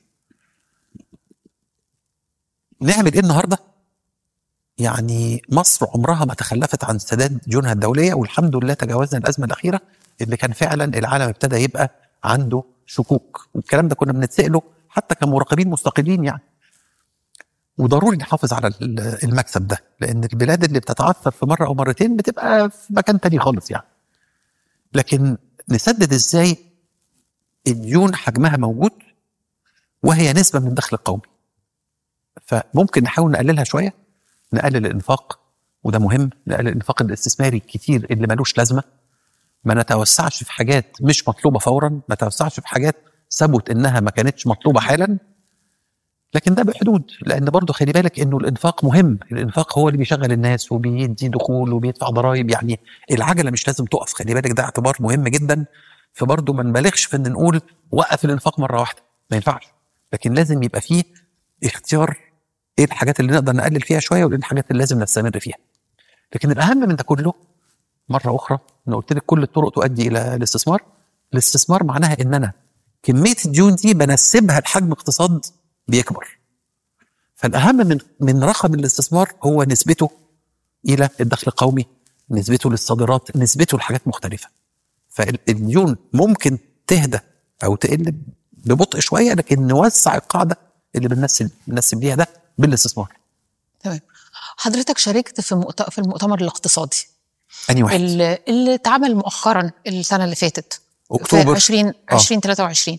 نعمل ايه النهارده يعني مصر عمرها ما تخلفت عن سداد ديونها الدوليه والحمد لله تجاوزنا الازمه الاخيره اللي كان فعلا العالم ابتدى يبقى عنده شكوك والكلام ده كنا بنتساله حتى كمراقبين مستقلين يعني وضروري نحافظ على ال- المكسب ده لان البلاد اللي بتتعثر في مره او مرتين بتبقى في مكان تاني خالص يعني لكن نسدد ازاي الديون حجمها موجود وهي نسبه من الدخل القومي فممكن نحاول نقللها شويه نقلل الانفاق وده مهم نقلل الانفاق الاستثماري الكتير اللي ملوش لازمه ما نتوسعش في حاجات مش مطلوبه فورا ما نتوسعش في حاجات ثبت انها ما كانتش مطلوبه حالا لكن ده بحدود لان برضه خلي بالك انه الانفاق مهم الانفاق هو اللي بيشغل الناس وبيدي دخول وبيدفع ضرائب يعني العجله مش لازم تقف خلي بالك ده اعتبار مهم جدا فبرضه ما نبالغش في ان نقول وقف الانفاق مره واحده ما ينفعش لكن لازم يبقى فيه اختيار ايه الحاجات اللي نقدر نقلل فيها شويه وايه الحاجات اللي لازم نستمر فيها لكن الاهم من ده كله مره اخرى انا قلت لك كل الطرق تؤدي الى الاستثمار الاستثمار معناها ان انا كميه الديون دي بنسبها لحجم اقتصاد بيكبر فالاهم من من رقم الاستثمار هو نسبته الى الدخل القومي نسبته للصادرات نسبته لحاجات مختلفه فالديون ممكن تهدى او تقل ببطء شويه لكن نوسع القاعده اللي بننسب بننسب ليها ده بالاستثمار تمام حضرتك شاركت في مؤت... في المؤتمر الاقتصادي اني واحد اللي, اللي اتعمل مؤخرا السنه اللي فاتت أكتوبر. في 20 آه. 2023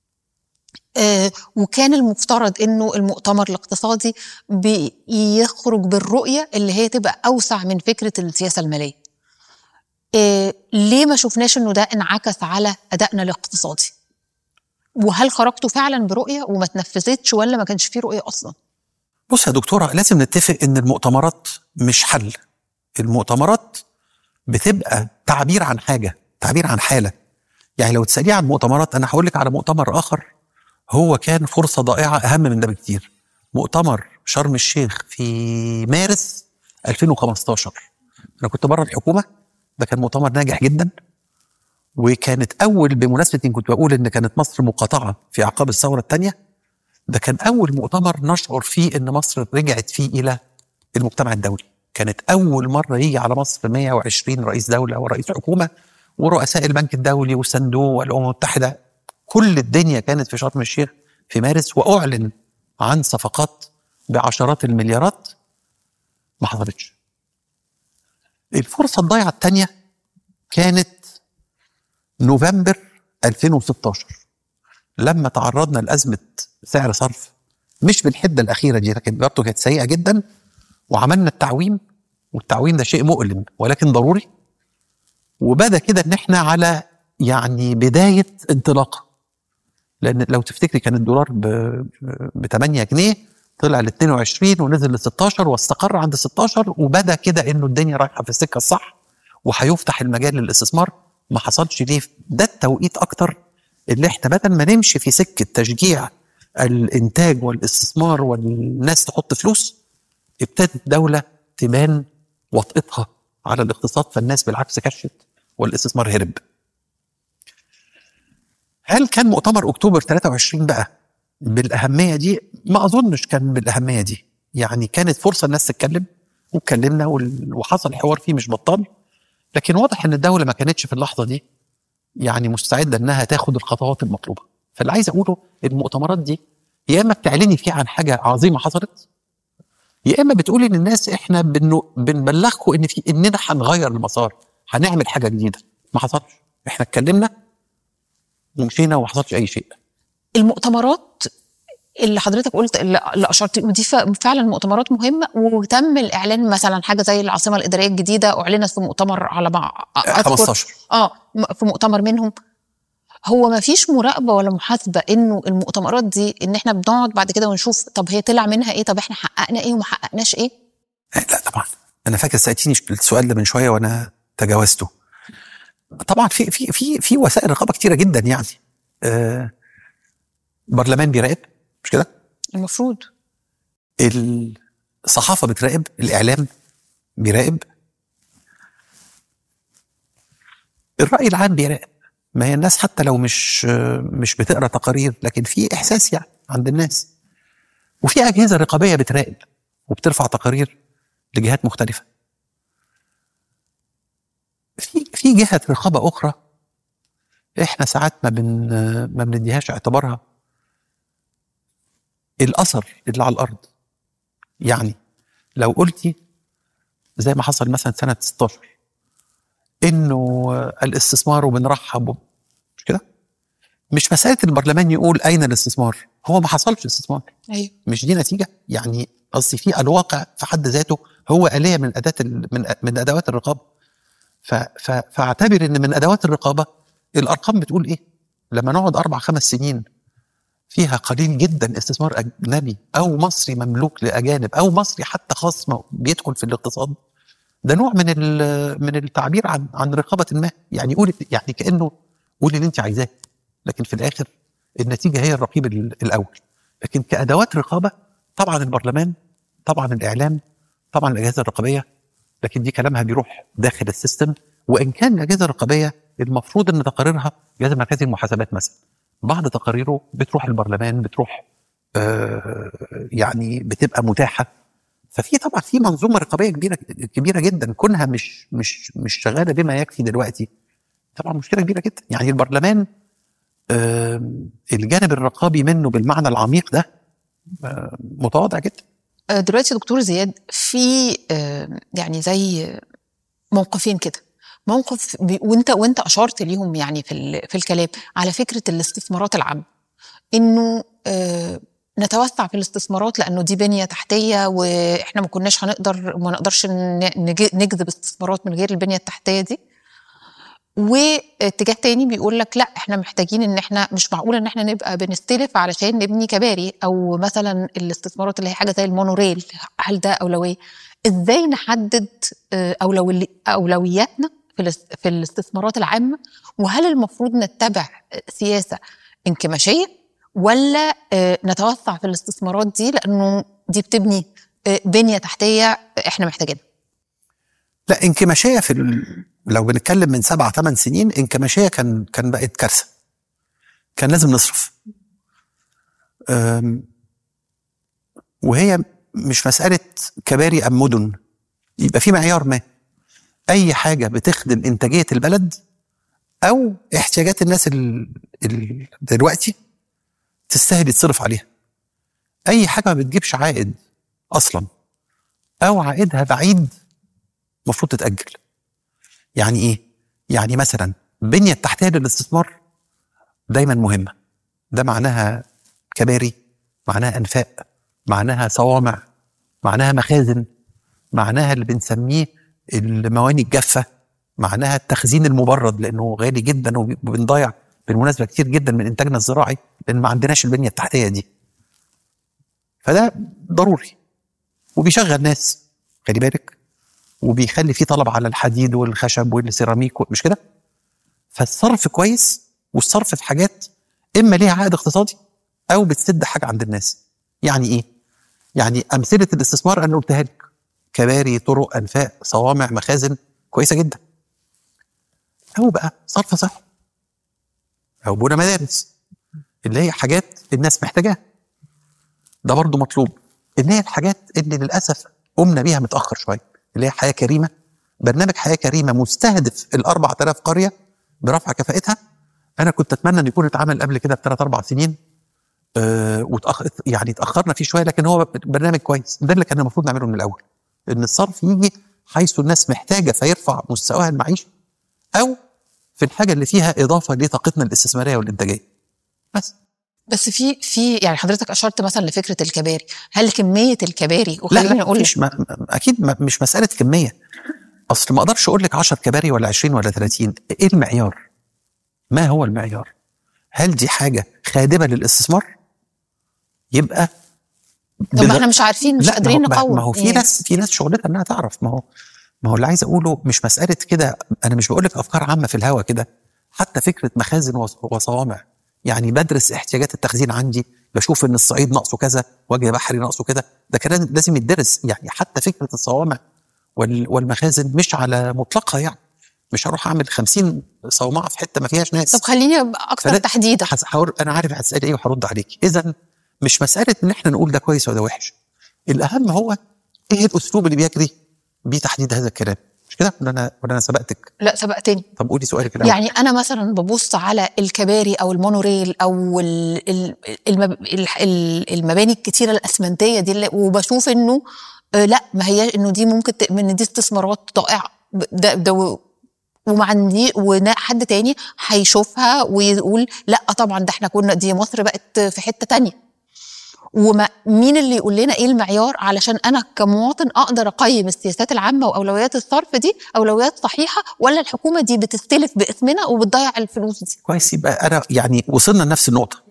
آه وكان المفترض انه المؤتمر الاقتصادي بيخرج بالرؤيه اللي هي تبقى اوسع من فكره السياسه الماليه. آه ليه ما شفناش انه ده انعكس على ادائنا الاقتصادي؟ وهل خرجتوا فعلا برؤيه وما تنفذتش ولا ما كانش فيه رؤيه اصلا؟ بص يا دكتوره لازم نتفق ان المؤتمرات مش حل المؤتمرات بتبقى تعبير عن حاجه تعبير عن حاله يعني لو تساليه عن مؤتمرات انا هقول لك على مؤتمر اخر هو كان فرصه ضائعه اهم من ده بكتير مؤتمر شرم الشيخ في مارس 2015 انا كنت بره الحكومه ده كان مؤتمر ناجح جدا وكانت اول بمناسبه إن كنت بقول ان كانت مصر مقاطعه في اعقاب الثوره الثانيه ده كان اول مؤتمر نشعر فيه ان مصر رجعت فيه الى المجتمع الدولي كانت اول مره يجي على مصر 120 رئيس دوله ورئيس حكومه ورؤساء البنك الدولي والصندوق والامم المتحده كل الدنيا كانت في شرم الشيخ في مارس واعلن عن صفقات بعشرات المليارات ما حصلتش الفرصه الضايعه الثانيه كانت نوفمبر 2016 لما تعرضنا لازمه سعر صرف مش بالحده الاخيره دي لكن برضه كانت سيئه جدا وعملنا التعويم والتعويم ده شيء مؤلم ولكن ضروري وبدا كده ان احنا على يعني بدايه انطلاقه لان لو تفتكري كان الدولار ب 8 جنيه طلع ل 22 ونزل ل 16 واستقر عند 16 وبدا كده انه الدنيا رايحه في السكه الصح وهيفتح المجال للاستثمار ما حصلش ليه ده التوقيت اكتر اللي احنا بدل ما نمشي في سكه تشجيع الانتاج والاستثمار والناس تحط فلوس ابتدت الدوله تبان وطئتها على الاقتصاد فالناس بالعكس كشت والاستثمار هرب. هل كان مؤتمر اكتوبر 23 بقى بالاهميه دي؟ ما اظنش كان بالاهميه دي، يعني كانت فرصه الناس تتكلم واتكلمنا وال- وحصل حوار فيه مش بطال لكن واضح ان الدوله ما كانتش في اللحظه دي يعني مستعده انها تاخد الخطوات المطلوبه. فاللي عايز اقوله المؤتمرات دي يا اما بتعلني فيها عن حاجه عظيمه حصلت يا اما بتقولي للناس احنا بنو بنبلغكم ان في اننا هنغير المسار هنعمل حاجه جديده ما حصلش احنا اتكلمنا ومشينا وما حصلش اي شيء المؤتمرات اللي حضرتك قلت اللي اللي اشرت ودي ف- فعلا مؤتمرات مهمه وتم الاعلان مثلا حاجه زي العاصمه الاداريه الجديده اعلنت في مؤتمر على ما أذكر. 15 اه م- في مؤتمر منهم هو ما فيش مراقبه ولا محاسبه انه المؤتمرات دي ان احنا بنقعد بعد كده ونشوف طب هي طلع منها ايه طب احنا حققنا ايه وما حققناش ايه لا طبعا انا فاكر سالتيني السؤال ده من شويه وانا تجاوزته طبعا في في في في وسائل رقابه كتيره جدا يعني آه برلمان بيراقب مش كده المفروض الصحافه بتراقب الاعلام بيراقب الراي العام بيراقب ما هي الناس حتى لو مش مش بتقرا تقارير لكن في احساس يعني عند الناس وفي اجهزه رقابيه بتراقب وبترفع تقارير لجهات مختلفه في في جهه رقابه اخرى احنا ساعات ما بن ما بنديهاش اعتبارها الاثر اللي على الارض يعني لو قلتي زي ما حصل مثلا سنه 16 انه الاستثمار وبنرحب وب- مش كده؟ مش مساله البرلمان يقول اين الاستثمار؟ هو ما حصلش استثمار ايوه مش دي نتيجه يعني قصدي في الواقع في حد ذاته هو اليه من اداه ال- من من ادوات الرقابه ف ف فاعتبر ان من ادوات الرقابه الارقام بتقول ايه؟ لما نقعد اربع خمس سنين فيها قليل جدا استثمار اجنبي او مصري مملوك لاجانب او مصري حتى خاص م- بيدخل في الاقتصاد ده نوع من ال- من التعبير عن عن رقابه ما يعني يقول يعني كانه قولي اللي انت عايزاه لكن في الاخر النتيجه هي الرقيب ال- الاول لكن كادوات رقابه طبعا البرلمان طبعا الاعلام طبعا الاجهزه الرقابيه لكن دي كلامها بيروح داخل السيستم وان كان الاجهزه الرقابيه المفروض ان تقاريرها جهاز مركزي المحاسبات مثلا بعض تقاريره بتروح البرلمان بتروح آه يعني بتبقى متاحه ففي طبعا في منظومه رقابيه كبيره كبيره جدا كونها مش مش مش شغاله بما يكفي دلوقتي طبعا مشكله كبيره جدا يعني البرلمان آم، الجانب الرقابي منه بالمعنى العميق ده آم، متواضع جدا آه، دلوقتي دكتور زياد في آه، يعني زي موقفين كده موقف بي وانت وانت اشرت ليهم يعني في ال- في الكلام على فكره الاستثمارات العامه انه آه، نتوسع في الاستثمارات لانه دي بنيه تحتيه واحنا ما كناش هنقدر ما نقدرش ن- نج- نجذب استثمارات من غير البنيه التحتيه دي واتجاه تاني بيقول لك لا احنا محتاجين ان احنا مش معقول ان احنا نبقى بنستلف علشان نبني كباري او مثلا الاستثمارات اللي هي حاجه زي المونوريل هل ده اولويه؟ ازاي نحدد آه، أولوي اولوياتنا في الاس- في الاستثمارات العامه وهل المفروض نتبع سياسه انكماشيه ولا آه، نتوسع في الاستثمارات دي لانه دي بتبني آه، بنيه تحتيه احنا محتاجينها لا انكماشيه في ال... لو بنتكلم من سبع ثمان سنين انكماشيه كان كان بقت كارثه كان لازم نصرف أم، وهي مش مساله كباري ام مدن يبقى في معيار ما اي حاجه بتخدم انتاجيه البلد او احتياجات الناس ال... ال... دلوقتي تستاهل يتصرف عليها اي حاجه ما بتجيبش عائد اصلا او عائدها بعيد المفروض تتاجل يعني ايه يعني مثلا البنيه التحتيه للاستثمار دايما مهمه ده معناها كباري معناها انفاق معناها صوامع معناها مخازن معناها اللي بنسميه المواني الجافه معناها التخزين المبرد لانه غالي جدا وبنضيع بالمناسبه كتير جدا من انتاجنا الزراعي لان ما عندناش البنيه التحتيه دي فده ضروري وبيشغل ناس خلي بالك وبيخلي فيه طلب على الحديد والخشب والسيراميك و- مش كده فالصرف كويس والصرف في حاجات اما ليها عائد اقتصادي او بتسد حاجه عند الناس يعني ايه يعني امثله الاستثمار انا قلتها لك كباري طرق انفاق صوامع مخازن كويسه جدا او بقى صرف صحي او بنى مدارس اللي هي حاجات الناس محتاجاها ده برضه مطلوب اللي هي الحاجات اللي للاسف قمنا بيها متاخر شويه اللي هي حياه كريمه برنامج حياه كريمه مستهدف ال 4000 قريه برفع كفاءتها انا كنت اتمنى ان يكون اتعمل قبل كده بثلاث اربع سنين أه وتأخ... يعني اتاخرنا فيه شويه لكن هو برنامج كويس ده اللي كان المفروض نعمله من الاول ان الصرف يجي حيث الناس محتاجه فيرفع مستواها المعيشي او في الحاجه اللي فيها اضافه لطاقتنا الاستثماريه والانتاجيه بس بس في في يعني حضرتك اشرت مثلا لفكره الكباري هل كميه الكباري لا وخليني لا اقول لك مفيش ما اكيد ما مش مساله كميه اصل ما اقدرش اقول لك 10 كباري ولا 20 ولا 30 ايه المعيار ما هو المعيار هل دي حاجه خادمه للاستثمار يبقى طب ما بض- احنا مش عارفين مش لا قادرين ما هو, نقوم ما هو في يعني. ناس في ناس شغلتها انها تعرف ما هو ما هو اللي عايز اقوله مش مساله كده انا مش بقول لك افكار عامه في الهوا كده حتى فكره مخازن وص- وصوامع يعني بدرس احتياجات التخزين عندي بشوف ان الصعيد ناقصه كذا وجه بحري ناقصه كده ده كلام لازم يدرس يعني حتى فكره الصوامع وال- والمخازن مش على مطلقها يعني مش هروح اعمل 50 صومعه في حته ما فيهاش ناس طب خليني أبقى اكثر فلا- تحديدا حس- هقول- انا عارف هتسالي ايه وهرد عليك اذا مش مساله ان احنا نقول ده كويس وده وحش الاهم هو ايه الاسلوب اللي بيجري بيه تحديد هذا الكلام مش كده ولا انا ولا انا سبقتك لا سبقتني طب قولي سؤالك الاول يعني انا مثلا ببص على الكباري او المونوريل او ال- ال- المب- ال- ال- المباني الكتيره الاسمنتيه دي اللي- وبشوف انه آه، لا ما هي انه دي ممكن ت- ان دي استثمارات ضائعه ب- ده ده و- وما عندي وحد تاني هيشوفها ويقول لا طبعا ده احنا كنا دي مصر بقت في حته تانية وما مين اللي يقول لنا ايه المعيار علشان انا كمواطن اقدر اقيم السياسات العامه واولويات الصرف دي اولويات صحيحه ولا الحكومه دي بتستلف باسمنا وبتضيع الفلوس دي كويس يبقى انا يعني وصلنا لنفس النقطه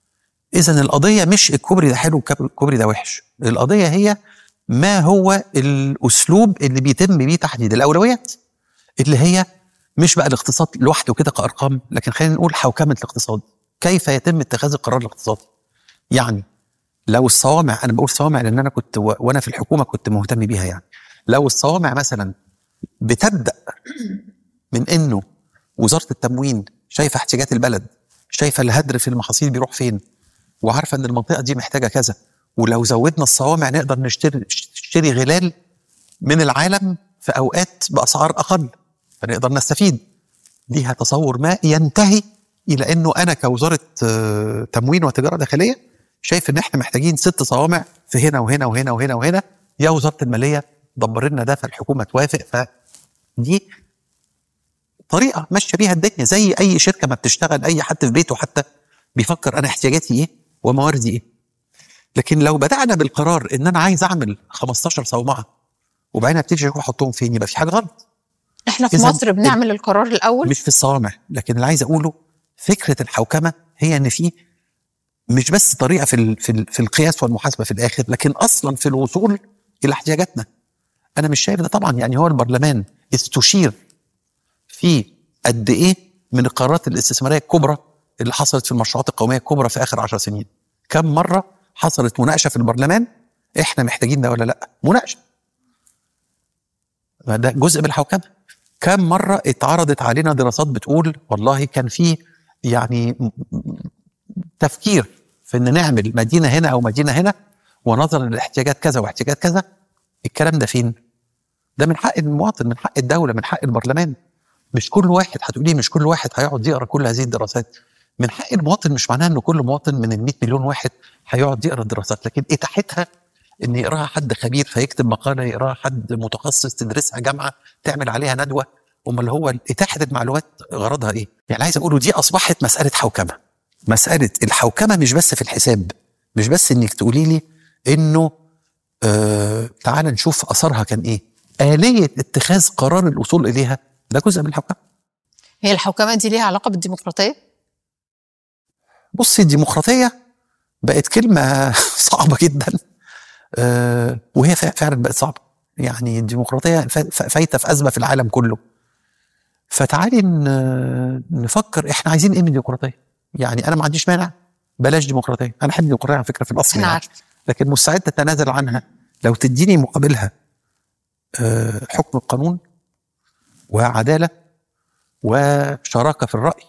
اذا القضيه مش الكوبري ده حلو والكوبري ده وحش القضيه هي ما هو الاسلوب اللي بيتم بيه تحديد الاولويات اللي هي مش بقى الاقتصاد لوحده كده كارقام لكن خلينا نقول حوكمه الاقتصاد كيف يتم اتخاذ القرار الاقتصادي يعني لو الصوامع انا بقول صوامع لان انا كنت و... وانا في الحكومه كنت مهتم بيها يعني لو الصوامع مثلا بتبدا من انه وزاره التموين شايفه احتياجات البلد شايفه الهدر في المحاصيل بيروح فين وعارفه ان المنطقه دي محتاجه كذا ولو زودنا الصوامع نقدر نشتري نشتري غلال من العالم في اوقات باسعار اقل فنقدر نستفيد ليها تصور ما ينتهي الى انه انا كوزاره آه، تموين وتجاره داخليه شايف ان احنا محتاجين ست صوامع في هنا وهنا وهنا وهنا وهنا يا وزاره الماليه دبر لنا ده فالحكومه توافق فدي طريقه ماشيه بيها الدنيا زي اي شركه ما بتشتغل اي حد في بيته حتى بيفكر انا احتياجاتي ايه ومواردي ايه لكن لو بدانا بالقرار ان انا عايز اعمل 15 صومعه وبعدين ابتدي اشوف احطهم فين يبقى في حاجه غلط احنا في إذن مصر بنعمل القرار الاول مش في الصوامع لكن اللي عايز اقوله فكره الحوكمه هي ان في مش بس طريقه في ال- في ال- في القياس والمحاسبه في الاخر لكن اصلا في الوصول الى احتياجاتنا انا مش شايف ده طبعا يعني هو البرلمان استشير في قد ايه من القرارات الاستثماريه الكبرى اللي حصلت في المشروعات القوميه الكبرى في اخر عشر سنين كم مره حصلت مناقشه في البرلمان احنا محتاجين ده ولا لا مناقشه ده جزء من الحوكمه كم مره اتعرضت علينا دراسات بتقول والله كان في يعني م- م- تفكير في ان نعمل مدينه هنا او مدينه هنا ونظرا لاحتياجات كذا واحتياجات كذا الكلام ده فين؟ ده من حق المواطن من حق الدوله من حق البرلمان مش كل واحد هتقولي مش كل واحد هيقعد يقرا كل هذه الدراسات من حق المواطن مش معناها ان كل مواطن من ال 100 مليون واحد هيقعد يقرا الدراسات لكن اتاحتها ان يقراها حد خبير فيكتب مقاله يقراها حد متخصص تدرسها جامعه تعمل عليها ندوه امال هو اتاحه المعلومات غرضها ايه؟ يعني عايز اقوله دي اصبحت مساله حوكمه مساله الحوكمه مش بس في الحساب مش بس انك تقولي لي انه آه تعال نشوف اثرها كان ايه اليه اتخاذ قرار الوصول اليها ده جزء من الحوكمه هي الحوكمه دي ليها علاقه بالديمقراطيه بصي الديمقراطيه بقت كلمه صعبه جدا آه، وهي فع- فعلا بقت صعبه يعني الديمقراطيه فا- فا- فايته في ازمه في العالم كله فتعالي ن- نفكر احنا عايزين ايه من الديمقراطيه يعني انا ما عنديش مانع بلاش ديمقراطيه انا احب الديمقراطيه على فكره في الاصل انا يعني. عارفه لكن مستعد اتنازل عنها لو تديني مقابلها آه، حكم القانون وعداله وشراكه في الراي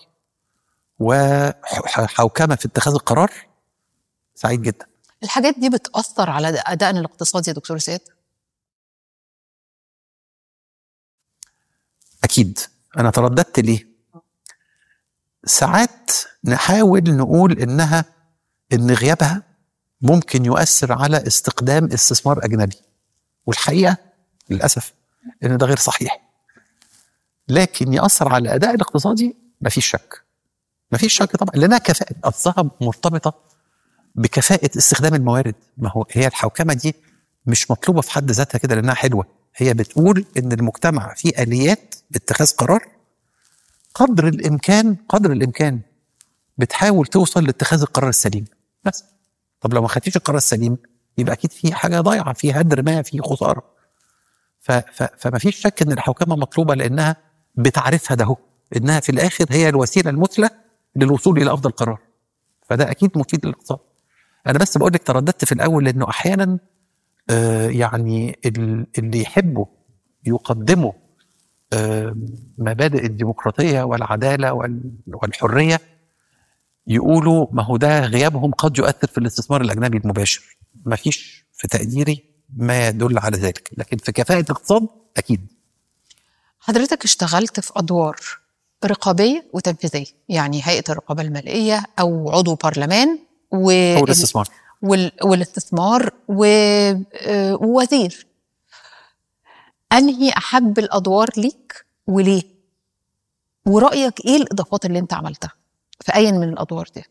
وحوكمه في اتخاذ القرار سعيد جدا الحاجات دي بتاثر على ادائنا الاقتصادي يا دكتور سياد اكيد انا ترددت ليه ساعات نحاول نقول انها ان غيابها ممكن يؤثر على استقدام استثمار اجنبي والحقيقه للاسف ان ده غير صحيح لكن ياثر على الاداء الاقتصادي مفيش شك مفيش شك طبعا لانها كفاءه اصلها مرتبطه بكفاءه استخدام الموارد ما هو هي الحوكمه دي مش مطلوبه في حد ذاتها كده لانها حلوه هي بتقول ان المجتمع فيه اليات باتخاذ قرار قدر الامكان قدر الامكان بتحاول توصل لاتخاذ القرار السليم بس طب لو ما خدتيش القرار السليم يبقى اكيد في حاجه ضايعه في هدر ما في خساره ف ف فما فيش شك ان الحوكمه مطلوبه لانها بتعرفها ده هو انها في الاخر هي الوسيله المثلى للوصول الى افضل قرار فده اكيد مفيد للاقتصاد انا بس بقول لك ترددت في الاول لانه احيانا آه يعني ال- اللي يحبوا يقدموا آه مبادئ الديمقراطيه والعداله وال- والحريه يقولوا ما هو ده غيابهم قد يؤثر في الاستثمار الاجنبي المباشر ما فيش في تقديري ما يدل على ذلك لكن في كفاءه الاقتصاد اكيد حضرتك اشتغلت في ادوار رقابيه وتنفيذيه يعني هيئه الرقابه الماليه او عضو برلمان و... هو الاستثمار وال... والاستثمار و... آه، ووزير انهي احب الادوار ليك وليه ورايك ايه الاضافات اللي انت عملتها في اي من الادوار دي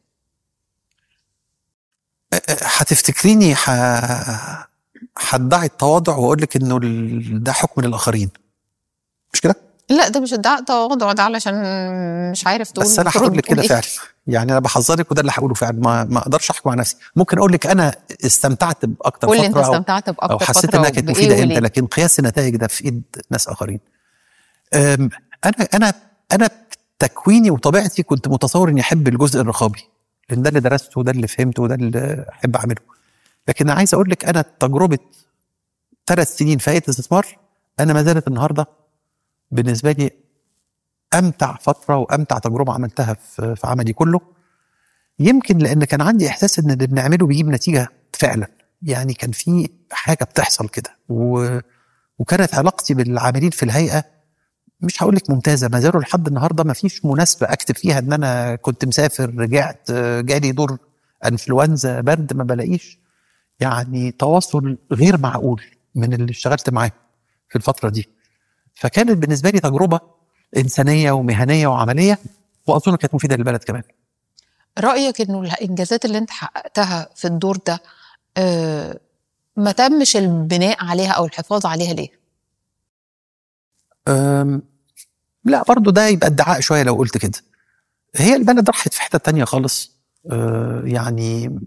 هتفتكريني ح... هدعي التواضع واقول لك انه ال- ده حكم للاخرين مش كده؟ لا ده مش ادعاء تواضع ده علشان مش عارف تقول بس انا ترد هقول لك تقول كده إيه. فعلا يعني انا بحذرك وده اللي هقوله فعلا ما, ما اقدرش احكم على نفسي ممكن اقول لك انا استمتعت باكتر قول فتره لي انت أو- استمتعت باكتر او حسيت فترة انها كانت وبإيه مفيده امتى وليه؟ لكن قياس النتائج ده في ايد ناس اخرين أم، انا انا انا تكويني وطبيعتي كنت متصور اني احب الجزء الرقابي لان ده اللي درسته وده اللي فهمته وده اللي احب اعمله لكن انا عايز اقول لك انا تجربه ثلاث سنين في هيئه الاستثمار انا ما زالت النهارده بالنسبه لي امتع فتره وامتع تجربه عملتها في في عملي كله يمكن لان كان عندي احساس ان اللي بنعمله بيجيب نتيجه فعلا يعني كان في حاجه بتحصل كده و... وكانت علاقتي بالعاملين في الهيئه مش هقول لك ممتازه ما زالوا لحد النهارده ما فيش مناسبه اكتب فيها ان انا كنت مسافر رجعت جالي دور انفلونزا برد ما بلاقيش يعني تواصل غير معقول من اللي اشتغلت معاه في الفتره دي فكانت بالنسبه لي تجربه انسانيه ومهنيه وعمليه واظن كانت مفيده للبلد كمان رايك انه الانجازات اللي انت حققتها في الدور ده آه ما تمش البناء عليها او الحفاظ عليها ليه أم لا برضو ده يبقى ادعاء شويه لو قلت كده هي البلد راحت في حته تانية خالص أه يعني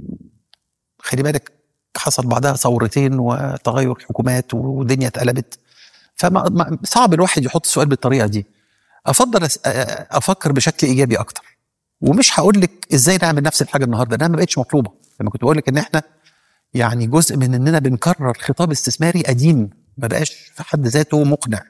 خلي بالك حصل بعدها ثورتين وتغير حكومات والدنيا اتقلبت فما صعب الواحد يحط السؤال بالطريقه دي افضل افكر بشكل ايجابي اكتر ومش هقول لك ازاي نعمل نفس الحاجه النهارده لانها ما بقتش مطلوبه لما كنت بقول لك ان احنا يعني جزء من اننا بنكرر خطاب استثماري قديم ما بقاش في حد ذاته مقنع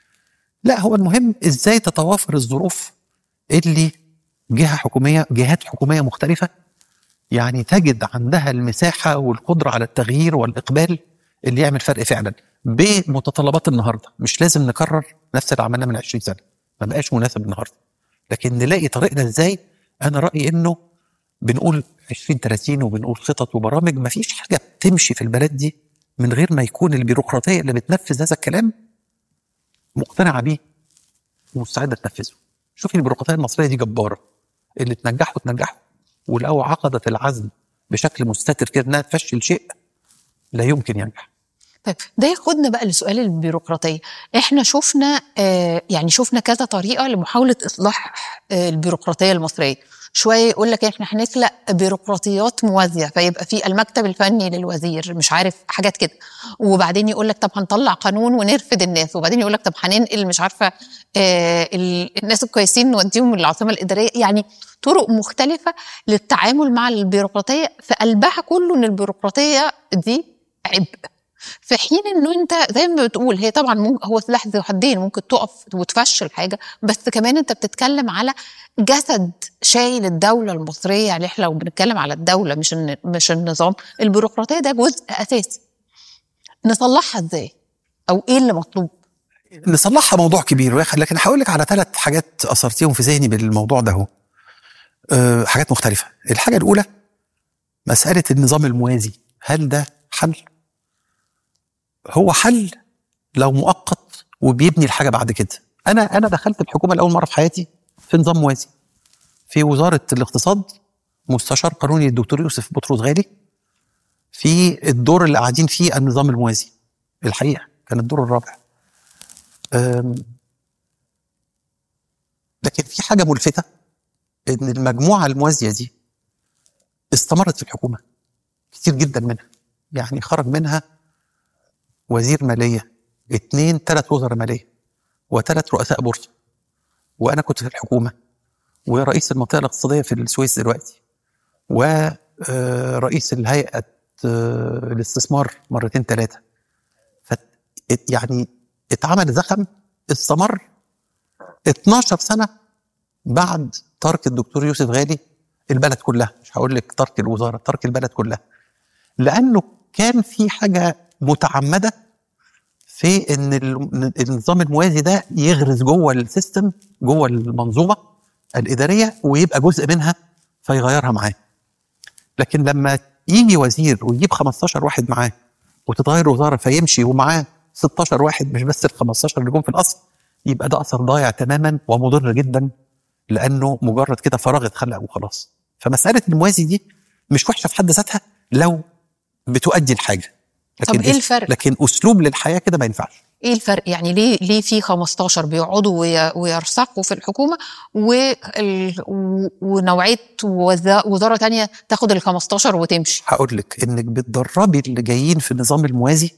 لا هو المهم ازاي تتوافر الظروف اللي جهه حكوميه جهات حكوميه مختلفه يعني تجد عندها المساحه والقدره على التغيير والاقبال اللي يعمل فرق فعلا بمتطلبات النهارده مش لازم نكرر نفس اللي عملناه من 20 سنه ما بقاش مناسب النهارده لكن نلاقي طريقنا ازاي انا رايي انه بنقول 20 30 وبنقول خطط وبرامج ما فيش حاجه بتمشي في البلد دي من غير ما يكون البيروقراطيه اللي بتنفذ هذا الكلام مقتنعه بيه ومستعده تنفذه شوفي البيروقراطيه المصريه دي جباره اللي تنجحه تنجحه ولو عقدت العزم بشكل مستتر كده انها تفشل شيء لا يمكن ينجح طيب ده ياخدنا بقى لسؤال البيروقراطيه احنا شفنا آه يعني شفنا كذا طريقه لمحاوله اصلاح آه البيروقراطيه المصريه شويه يقول لك احنا هنخلق بيروقراطيات موازيه فيبقى في المكتب الفني للوزير مش عارف حاجات كده وبعدين يقول لك طب هنطلع قانون ونرفد الناس وبعدين يقول لك طب هننقل مش عارفه آه الناس الكويسين نوديهم العاصمه الاداريه يعني طرق مختلفه للتعامل مع البيروقراطيه في قلبها كله ان البيروقراطيه دي عبء في حين انه انت زي ما بتقول هي طبعا ممكن هو سلاح ذو حدين ممكن تقف وتفشل حاجه بس كمان انت بتتكلم على جسد شايل الدوله المصريه يعني احنا لو بنتكلم على الدوله مش مش النظام البيروقراطيه ده جزء اساسي نصلحها ازاي او ايه اللي مطلوب نصلحها موضوع كبير لكن هقول لك على ثلاث حاجات اثرتيهم في ذهني بالموضوع ده هو أه حاجات مختلفه الحاجه الاولى مساله النظام الموازي هل ده حل هو حل لو مؤقت وبيبني الحاجه بعد كده انا انا دخلت الحكومه لاول مره في حياتي في نظام موازي في وزاره الاقتصاد مستشار قانوني الدكتور يوسف بطرس غالي في الدور اللي قاعدين فيه النظام الموازي الحقيقه كان الدور الرابع لكن في حاجه ملفته ان المجموعه الموازيه دي استمرت في الحكومه كتير جدا منها يعني خرج منها وزير ماليه اثنين ثلاث وزراء ماليه وثلاث رؤساء بورصه وانا كنت في الحكومه ورئيس المنطقه الاقتصاديه في السويس دلوقتي ورئيس الهيئه الاستثمار مرتين ثلاثه يعني اتعمل زخم استمر 12 سنه بعد ترك الدكتور يوسف غالي البلد كلها مش هقول لك ترك الوزاره ترك البلد كلها لانه كان في حاجه متعمده في ان النظام الموازي ده يغرز جوه السيستم جوه المنظومه الاداريه ويبقى جزء منها فيغيرها معاه لكن لما يجي وزير ويجيب 15 واحد معاه وتتغير وزاره فيمشي ومعاه 16 واحد مش بس ال 15 اللي جم في الاصل يبقى ده اثر ضايع تماما ومضر جدا لانه مجرد كده فراغ اتخلق وخلاص فمساله الموازي دي مش وحشه في حد ذاتها لو بتؤدي الحاجه لكن طب ايه الفرق؟ لكن اسلوب للحياه كده ما ينفعش ايه الفرق يعني ليه ليه في 15 بيقعدوا ويرسخوا في الحكومه ونوعيه وزاره تانية تاخد ال 15 وتمشي هقول لك انك بتدربي اللي جايين في النظام الموازي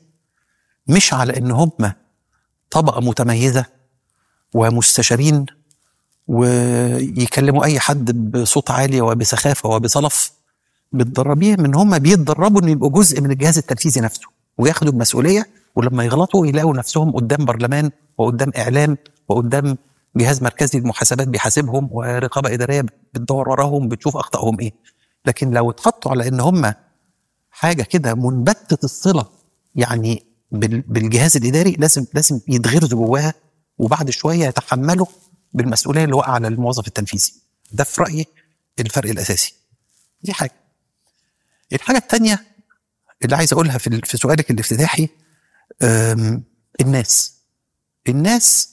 مش على ان هم طبقه متميزه ومستشارين ويكلموا اي حد بصوت عالي وبسخافه وبصلف بتدربيهم ان هم بيتدربوا ان يبقوا جزء من الجهاز التنفيذي نفسه وياخدوا المسؤوليه ولما يغلطوا يلاقوا نفسهم قدام برلمان وقدام اعلام وقدام جهاز مركزي للمحاسبات بيحاسبهم ورقابه اداريه بتدور وراهم بتشوف اخطائهم ايه لكن لو اتحطوا على ان هم حاجه كده منبتة الصله يعني بال- بالجهاز الاداري لازم لازم يتغرزوا جواها وبعد شويه يتحملوا بالمسؤوليه اللي واقعه على الموظف التنفيذي ده في رايي الفرق الاساسي دي حاجه الحاجه الثانيه اللي عايز اقولها في ال- في سؤالك الافتتاحي أم، الناس الناس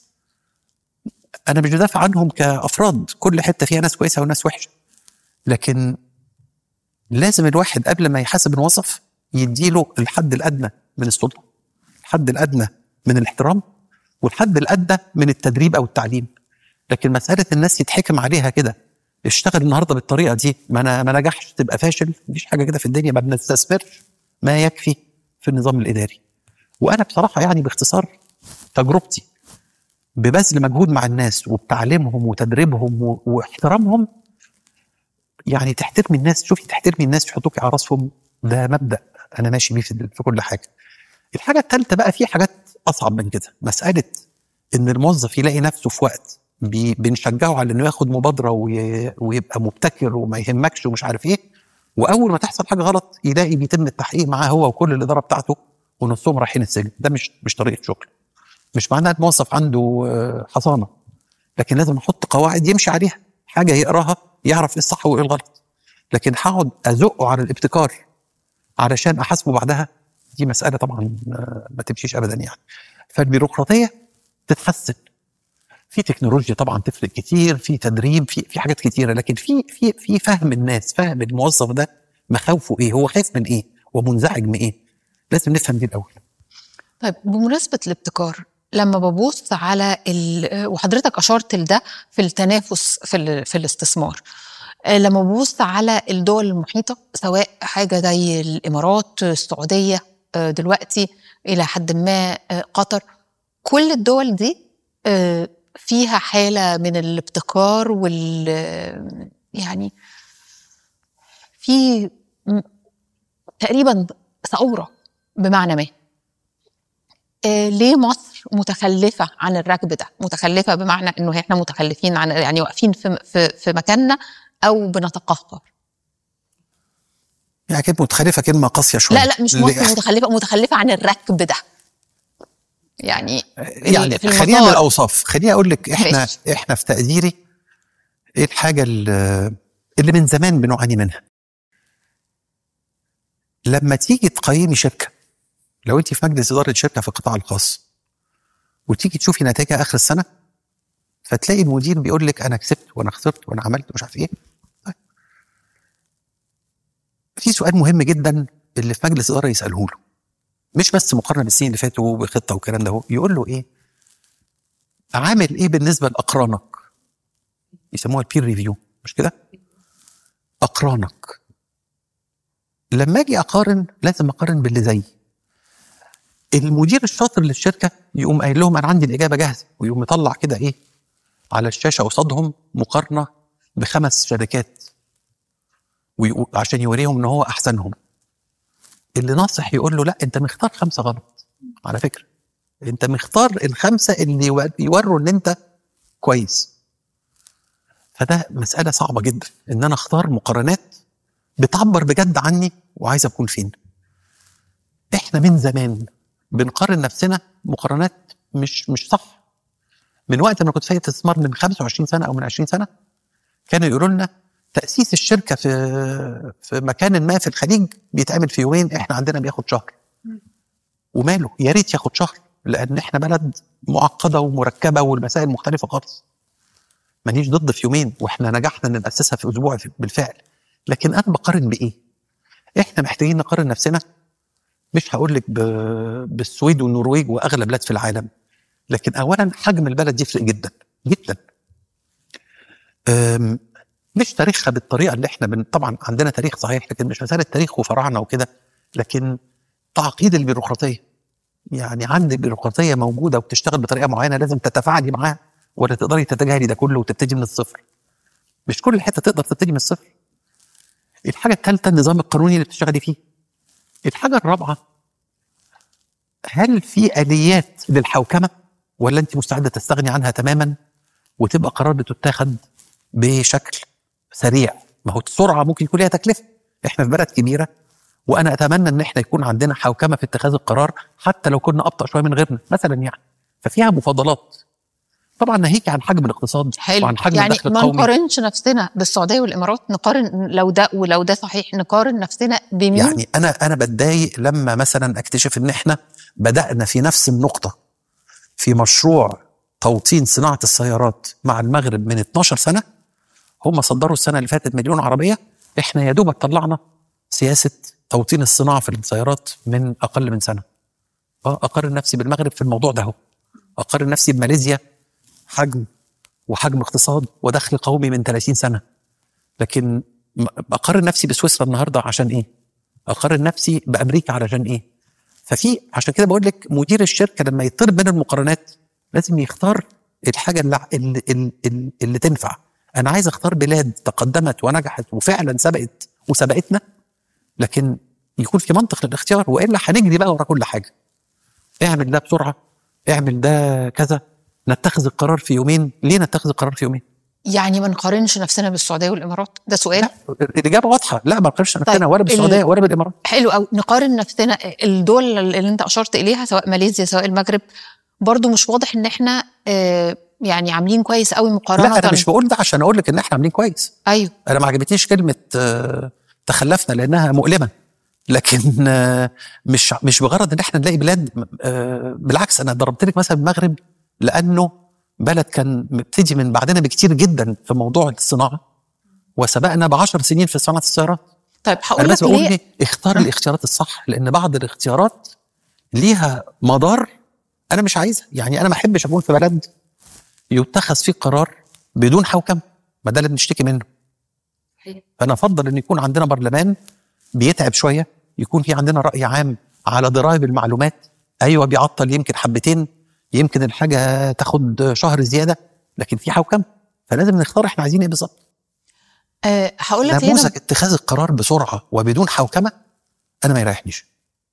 انا مش بدافع عنهم كافراد كل حته فيها ناس كويسه وناس وحشه لكن لازم الواحد قبل ما يحاسب الموظف يديله الحد الادنى من السلطه الحد الادنى من الاحترام والحد الادنى من التدريب او التعليم لكن مساله الناس يتحكم عليها كده اشتغل النهارده بالطريقه دي ما انا ما نجحش تبقى فاشل مفيش حاجه كده في الدنيا ما بنستثمرش ما يكفي في النظام الاداري وانا بصراحه يعني باختصار تجربتي ببذل مجهود مع الناس وبتعليمهم وتدريبهم و- واحترامهم يعني تحترمي الناس شوفي تحترمي الناس يحطوكي على راسهم ده مبدا انا ماشي بيه في في كل حاجه الحاجه الثالثه بقى في حاجات اصعب من كده مساله ان الموظف يلاقي نفسه في وقت بي- بنشجعه على انه ياخد مبادره وي- ويبقى مبتكر وما يهمكش ومش عارف ايه واول ما تحصل حاجه غلط يلاقي بيتم التحقيق معاه هو وكل الاداره بتاعته ونصهم رايحين السجن ده مش مش طريقه شغل مش معناها ان الموظف عنده آه، حصانه لكن لازم احط قواعد يمشي عليها حاجه يقراها يعرف ايه الصح وايه الغلط لكن هقعد ازقه على الابتكار علشان احاسبه بعدها دي مساله طبعا آه، ما تمشيش ابدا يعني فالبيروقراطيه تتحسن في تكنولوجيا طبعا تفرق كتير في تدريب في في حاجات كتيره لكن في في في فهم الناس فهم الموظف ده مخاوفه ايه هو خايف من ايه ومنزعج من ايه لازم نفهم دي الاول طيب بمناسبة الابتكار لما ببص على ال... وحضرتك أشرت لده في التنافس في, ال... في الاستثمار آه، لما ببص على الدول المحيطة سواء حاجة زي الإمارات السعودية آه، دلوقتي إلى حد ما آه، قطر كل الدول دي آه، فيها حالة من الابتكار وال يعني في م- تقريبا ثورة بمعنى ما آه، ليه مصر متخلفة عن الركب ده متخلفة بمعنى انه احنا متخلفين عن يعني واقفين في في, في مكاننا او بنتقهقر يعني كانت متخلفه كلمه قاسيه شويه لا لا مش اللي- مصر متخلفة متخلفة عن الركب ده يعني يعني في خلينا من المطار. الاوصاف خليني اقول لك احنا ماشي. احنا في تقديري ايه الحاجه اللي اللي من زمان بنعاني منها لما تيجي تقيمي شركه لو انت في مجلس اداره شركه في القطاع الخاص وتيجي تشوفي نتائجها اخر السنه فتلاقي المدير بيقول لك انا كسبت وانا خسرت وانا عملت مش عارف ايه طيب. في سؤال مهم جدا اللي في مجلس اداره يساله له مش بس مقارنه بالسنين اللي فاتوا بخطه والكلام ده هو يقول له ايه عامل ايه بالنسبه لاقرانك يسموها البير ريفيو مش كده اقرانك لما اجي اقارن لازم اقارن باللي زيي المدير الشاطر للشركه يقوم قايل لهم انا عندي الاجابه جاهزه ويقوم مطلع كده ايه على الشاشه قصادهم مقارنه بخمس شركات ويقو- عشان يوريهم ان هو احسنهم اللي ناصح يقول له لا انت مختار خمسه غلط على فكره انت مختار الخمسه اللي يو- يوروا ان انت كويس فده مساله صعبه جدا ان انا اختار مقارنات بتعبر بجد عني وعايز اكون فين احنا من زمان بنقارن نفسنا مقارنات مش مش صح من وقت ما كنت في استثمار من 25 سنه او من 20 سنه كانوا يقولوا لنا تاسيس الشركه في في مكان ما في الخليج بيتعمل في يومين احنا عندنا بياخد شهر وماله يا ريت ياخد شهر لان احنا بلد معقده ومركبه والمسائل مختلفه خالص مانيش ضد في يومين واحنا نجحنا ان ناسسها في اسبوع في- بالفعل لكن انا بقارن بايه احنا محتاجين نقارن نفسنا مش هقول لك ب- بالسويد والنرويج واغلى بلاد في العالم لكن اولا حجم البلد يفرق جدا جدا أم، مش تاريخها بالطريقه اللي احنا بن... طبعا عندنا تاريخ صحيح لكن مش مساله تاريخ وفراعنه وكده لكن تعقيد البيروقراطيه يعني عندك بيروقراطيه موجوده وبتشتغل بطريقه معينه لازم تتفاعلي معاها ولا تقدري تتجاهلي ده كله وتبتدي من الصفر مش كل حته تقدر تبتدي من الصفر الحاجه الثالثه النظام القانوني اللي بتشتغلي فيه الحاجه الرابعه هل في اليات للحوكمه ولا انت مستعده تستغني عنها تماما وتبقى قرار بتتاخد بشكل سريع ما هو السرعه ممكن يكون ليها تكلفه احنا في بلد كبيره وانا اتمنى ان احنا يكون عندنا حوكمه في اتخاذ القرار حتى لو كنا ابطا شويه من غيرنا مثلا يعني ففيها مفاضلات طبعا ناهيك عن حجم الاقتصاد حلو وعن حجم يعني الدخل ما القومي نقارنش نفسنا بالسعوديه والامارات نقارن لو ده ولو ده صحيح نقارن نفسنا بمين يعني انا انا بتضايق لما مثلا اكتشف ان احنا بدانا في نفس النقطه في مشروع توطين صناعه السيارات مع المغرب من 12 سنه هم صدروا السنه اللي فاتت مليون عربيه احنا يا دوب طلعنا سياسه توطين الصناعه في السيارات من اقل من سنه اه اقارن نفسي بالمغرب في الموضوع ده اهو اقارن نفسي بماليزيا حجم وحجم اقتصاد ودخل قومي من 30 سنه لكن م- اقارن نفسي بسويسرا النهارده عشان ايه؟ اقارن نفسي بامريكا علشان ايه؟ ففي عشان كده بقول لك مدير الشركه لما يطلب من المقارنات لازم يختار الحاجه اللي, اللي, اللي, اللي تنفع انا عايز اختار بلاد تقدمت ونجحت وفعلا سبقت وسبقتنا لكن يكون في منطق للاختيار والا هنجري بقى ورا كل حاجه اعمل ده بسرعه اعمل ده كذا نتخذ القرار في يومين ليه نتخذ القرار في يومين يعني ما نقارنش نفسنا بالسعوديه والامارات ده سؤال لا الاجابه واضحه لا ما نقارنش نفسنا طيب، ولا بالسعوديه ال- ولا بالامارات حلو قوي نقارن نفسنا الدول اللي انت اشرت اليها سواء ماليزيا سواء المغرب برضو مش واضح ان احنا آه، يعني عاملين كويس قوي مقارنه لا انا مش بقول ده عشان اقول لك ان احنا عاملين كويس ايوه انا ما عجبتنيش كلمه آه، تخلفنا لانها مؤلمه لكن آه، مش مش بغرض ان احنا نلاقي بلاد آه، بالعكس انا ضربت لك مثلا المغرب لانه بلد كان مبتدي من بعدنا بكتير جدا في موضوع الصناعه وسبقنا ب 10 سنين في صناعه السيارات طيب هقول انا لك بس بقول ليه ليه اختار الاختيارات الصح لان بعض الاختيارات ليها مدار انا مش عايزها يعني انا ما احبش اكون في بلد يتخذ فيه قرار بدون حوكمه ما ده اللي بنشتكي منه فانا افضل ان يكون عندنا برلمان بيتعب شويه يكون في عندنا راي عام على ضرائب المعلومات ايوه بيعطل يمكن حبتين يمكن الحاجه تاخد شهر زياده لكن في حوكمه فلازم نختار احنا عايزين ايه بالظبط آه هقول لك ليه نموذج أنا اتخاذ القرار بسرعه وبدون حوكمه انا ما يريحنيش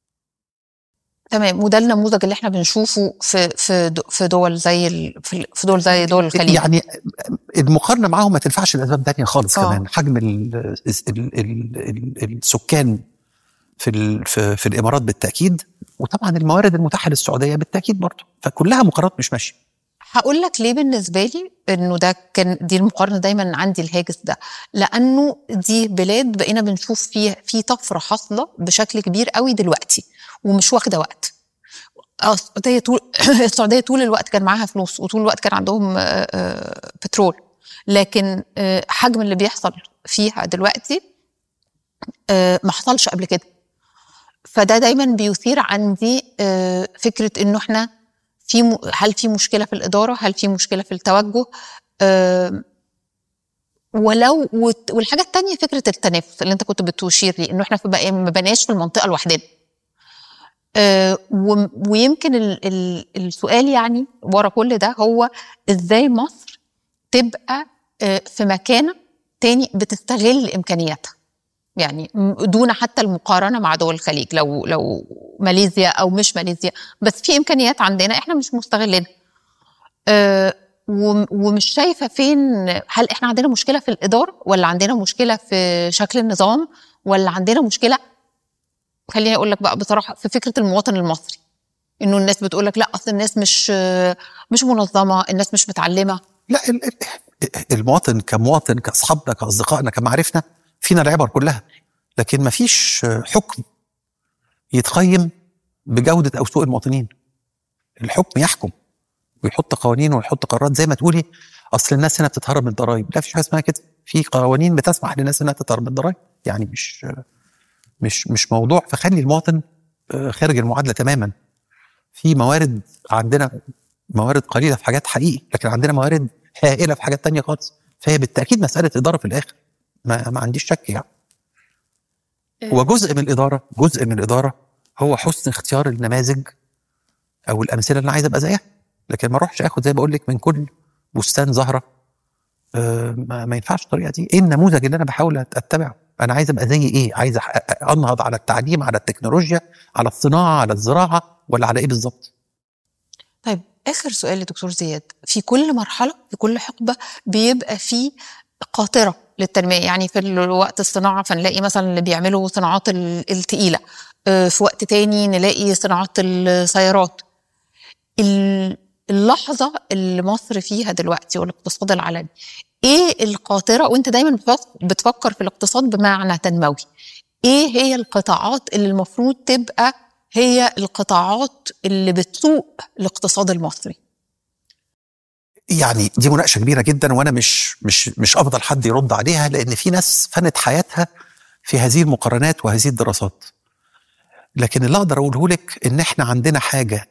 تمام وده النموذج اللي احنا بنشوفه في في دو- في دول زي ال- في في دول زي دول الخليج يعني المقارنه معاهم ما تنفعش لاسباب تانية خالص آه. كمان حجم ال ال ال ال السكان في ال في, في الامارات بالتاكيد وطبعا الموارد المتاحه للسعوديه بالتاكيد برضه فكلها مقارنات مش ماشيه هقول لك ليه بالنسبه لي انه ده كان دي المقارنه دايما عندي الهاجس ده لانه دي بلاد بقينا بنشوف فيها في طفره حاصله بشكل كبير قوي دلوقتي ومش واخده وقت آه، السعوديه طول السعوديه طول الوقت كان معاها فلوس وطول الوقت كان عندهم آه، آه، بترول لكن آه، حجم اللي بيحصل فيها دلوقتي آه، ما حصلش قبل كده فده دايما بيثير عندي آه، فكره انه احنا في م- هل في مشكله في الاداره هل في مشكله في التوجه آم، ولو وت- والحاجه الثانيه فكره التنافس اللي انت كنت بتشير ليه انه احنا في بقى ما بقيناش في المنطقه لوحدنا آه، وم- ويمكن ال ال السؤال يعني ورا كل ده هو ازاي مصر تبقى آه، في مكانه تاني بتستغل امكانياتها يعني م- دون حتى المقارنه مع دول الخليج لو لو ماليزيا او مش ماليزيا بس في امكانيات عندنا احنا مش مستغلينها أه وم- ومش شايفه فين هل احنا عندنا مشكله في الاداره ولا عندنا مشكله في شكل النظام ولا عندنا مشكله خليني اقول لك بقى بصراحه في فكره المواطن المصري انه الناس بتقول لك لا اصل الناس مش مش منظمه الناس مش متعلمه لا ال- ال- المواطن كمواطن كاصحابنا كاصدقائنا كمعارفنا فينا العبر كلها لكن ما فيش حكم يتقيم بجوده او سوء المواطنين الحكم يحكم ويحط قوانين ويحط قرارات زي ما تقولي اصل الناس هنا بتتهرب من الضرائب لا فيش حاجه اسمها كده في قوانين بتسمح للناس انها تتهرب من الضرائب يعني مش مش مش موضوع فخلي المواطن آه، خارج المعادله تماما في موارد عندنا موارد قليله في حاجات حقيقي لكن عندنا موارد هائله في حاجات تانية خالص فهي بالتاكيد مساله اداره في الاخر ما, ما عنديش شك يعني وجزء من الاداره جزء من الاداره هو حسن اختيار النماذج او الامثله اللي انا عايز ابقى زيها لكن ما اروحش اخد زي ما بقول لك من كل بستان زهره آه، ما, ما ينفعش الطريقه دي ايه النموذج اللي انا بحاول اتبعه انا عايز ابقى زي ايه عايز أح- انهض على التعليم على التكنولوجيا على الصناعه على الزراعه ولا على ايه بالظبط طيب اخر سؤال لدكتور زياد في كل مرحله في كل حقبه بيبقى في قاطره للتنميه يعني في الوقت الصناعه فنلاقي مثلا اللي بيعملوا صناعات ال- التقيله آه، في وقت تاني نلاقي صناعات السيارات ال- اللحظه اللي مصر فيها دلوقتي والاقتصاد العالمي ايه القاطره وانت دايما بتفك- بتفكر في الاقتصاد بمعنى تنموي ايه هي القطاعات اللي المفروض تبقى هي القطاعات اللي بتسوق الاقتصاد المصري يعني دي مناقشه كبيره جدا وانا مش مش مش افضل حد يرد عليها لان في ناس فنت حياتها في هذه المقارنات وهذه الدراسات لكن اللي اقدر اقوله لك ان احنا عندنا حاجه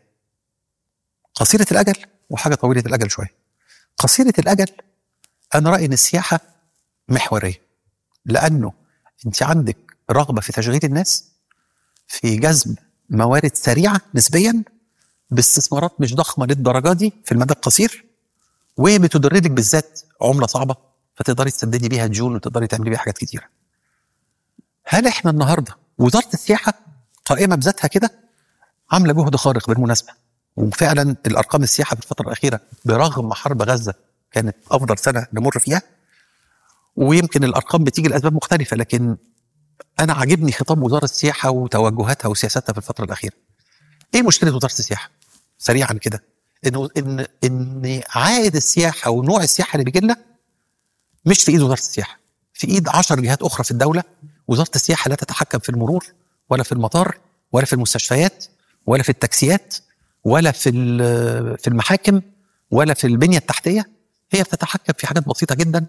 قصيره الاجل وحاجه طويله الاجل شويه قصيره الاجل انا رايي ان السياحه محوريه لانه انت عندك رغبه في تشغيل الناس في جذب موارد سريعه نسبيا باستثمارات مش ضخمه للدرجه دي في المدى القصير وبتدرجك بالذات عمله صعبه فتقدري تسددي بيها ديون وتقدري تعملي بيها حاجات كتيره. هل احنا النهارده وزاره السياحه قائمه بذاتها كده عامله جهد خارق بالمناسبه وفعلا الارقام السياحه في الفتره الاخيره برغم حرب غزه كانت افضل سنه نمر فيها ويمكن الارقام بتيجي لاسباب مختلفه لكن انا عاجبني خطاب وزاره السياحه وتوجهاتها وسياساتها في الفتره الاخيره. ايه مشكله وزاره السياحه؟ سريعا كده انه ان ان عائد السياحه ونوع السياحه اللي بيجي لنا مش في ايد وزاره السياحه في ايد 10 جهات اخرى في الدوله وزاره السياحه لا تتحكم في المرور ولا في المطار ولا في المستشفيات ولا في التاكسيات ولا في ال- في المحاكم ولا في البنيه التحتيه هي بتتحكم في حاجات بسيطه جدا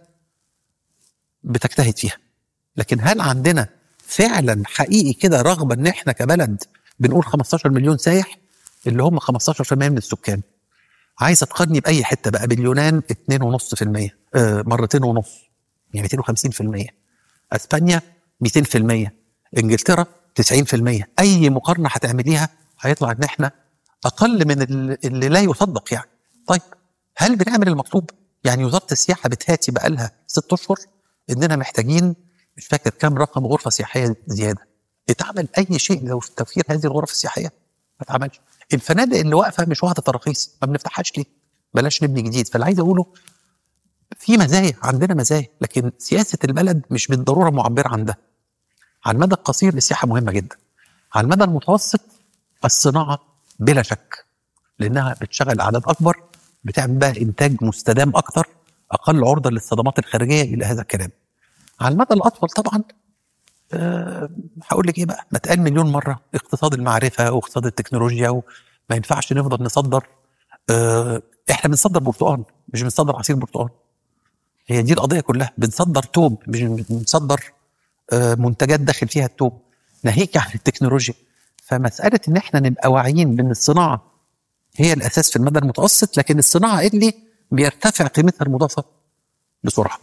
بتجتهد فيها لكن هل عندنا فعلا حقيقي كده رغبه ان احنا كبلد بنقول 15 مليون سايح اللي هم 15% من السكان عايزه تقارني باي حته بقى باليونان 2.5% آه مرتين ونص يعني 250% اسبانيا 200% انجلترا 90% اي مقارنه هتعمليها هيطلع ان احنا اقل من ال- اللي لا يصدق يعني طيب هل بنعمل المطلوب يعني وزاره السياحه بتهاتي بقى لها ست اشهر اننا محتاجين مش فاكر كام رقم غرفه سياحيه زياده اتعمل اي شيء لو في توفير هذه الغرف السياحيه ما اتعملش الفنادق اللي واقفه مش واخده تراخيص ما بنفتحهاش ليه بلاش نبني جديد فاللي عايز اقوله في مزايا عندنا مزايا لكن سياسه البلد مش بالضروره معبره عن ده على المدى القصير السياحه مهمه جدا على المدى المتوسط الصناعه بلا شك لانها بتشغل اعداد اكبر بتعمل بقى انتاج مستدام اكتر اقل عرضه للصدمات الخارجيه الى هذا الكلام على المدى الاطول طبعا أه هقول لك ايه بقى ما اتقال مليون مره اقتصاد المعرفه واقتصاد التكنولوجيا وما ينفعش نفضل نصدر أه احنا بنصدر برتقال مش بنصدر عصير برتقال هي دي القضيه كلها بنصدر توب مش بنصدر أه منتجات داخل فيها التوب ناهيك عن التكنولوجيا فمساله ان احنا نبقى واعيين بان الصناعه هي الاساس في المدى المتوسط لكن الصناعه اللي بيرتفع قيمتها المضافه بسرعه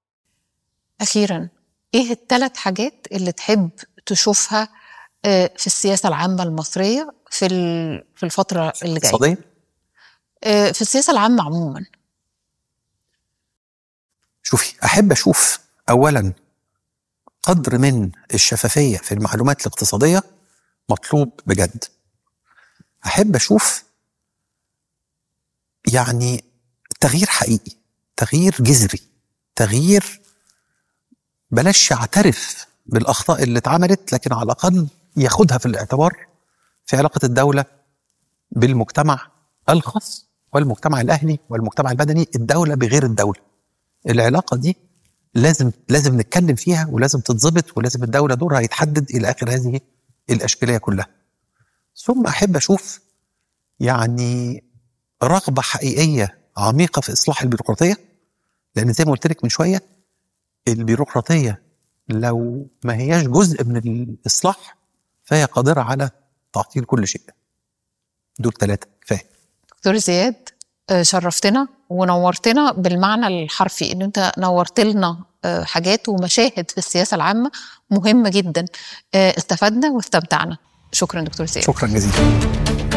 اخيرا ايه الثلاث حاجات اللي تحب تشوفها آه، في السياسه العامه المصريه في ال- في الفتره اللي جايه اقتصاديا آه، في السياسه العامه عموما شوفي احب اشوف اولا قدر من الشفافيه في المعلومات الاقتصاديه مطلوب بجد احب اشوف يعني تغيير حقيقي تغيير جذري تغيير بلاش يعترف بالاخطاء اللي اتعملت لكن على الاقل ياخدها في الاعتبار في علاقه الدوله بالمجتمع الخاص والمجتمع الاهلي والمجتمع المدني الدوله بغير الدوله العلاقه دي لازم لازم نتكلم فيها ولازم تتظبط ولازم الدوله دورها يتحدد الى اخر هذه الاشكاليه كلها ثم احب اشوف يعني رغبه حقيقيه عميقه في اصلاح البيروقراطيه لان زي ما قلت لك من شويه البيروقراطيه لو ما هياش جزء من الاصلاح فهي قادره على تعطيل كل شيء دول ثلاثه كفايه دكتور زياد آه، شرفتنا ونورتنا بالمعنى الحرفي ان انت نورت لنا آه، حاجات ومشاهد في السياسه العامه مهمه جدا آه، استفدنا واستمتعنا شكرا دكتور زياد شكرا جزيلا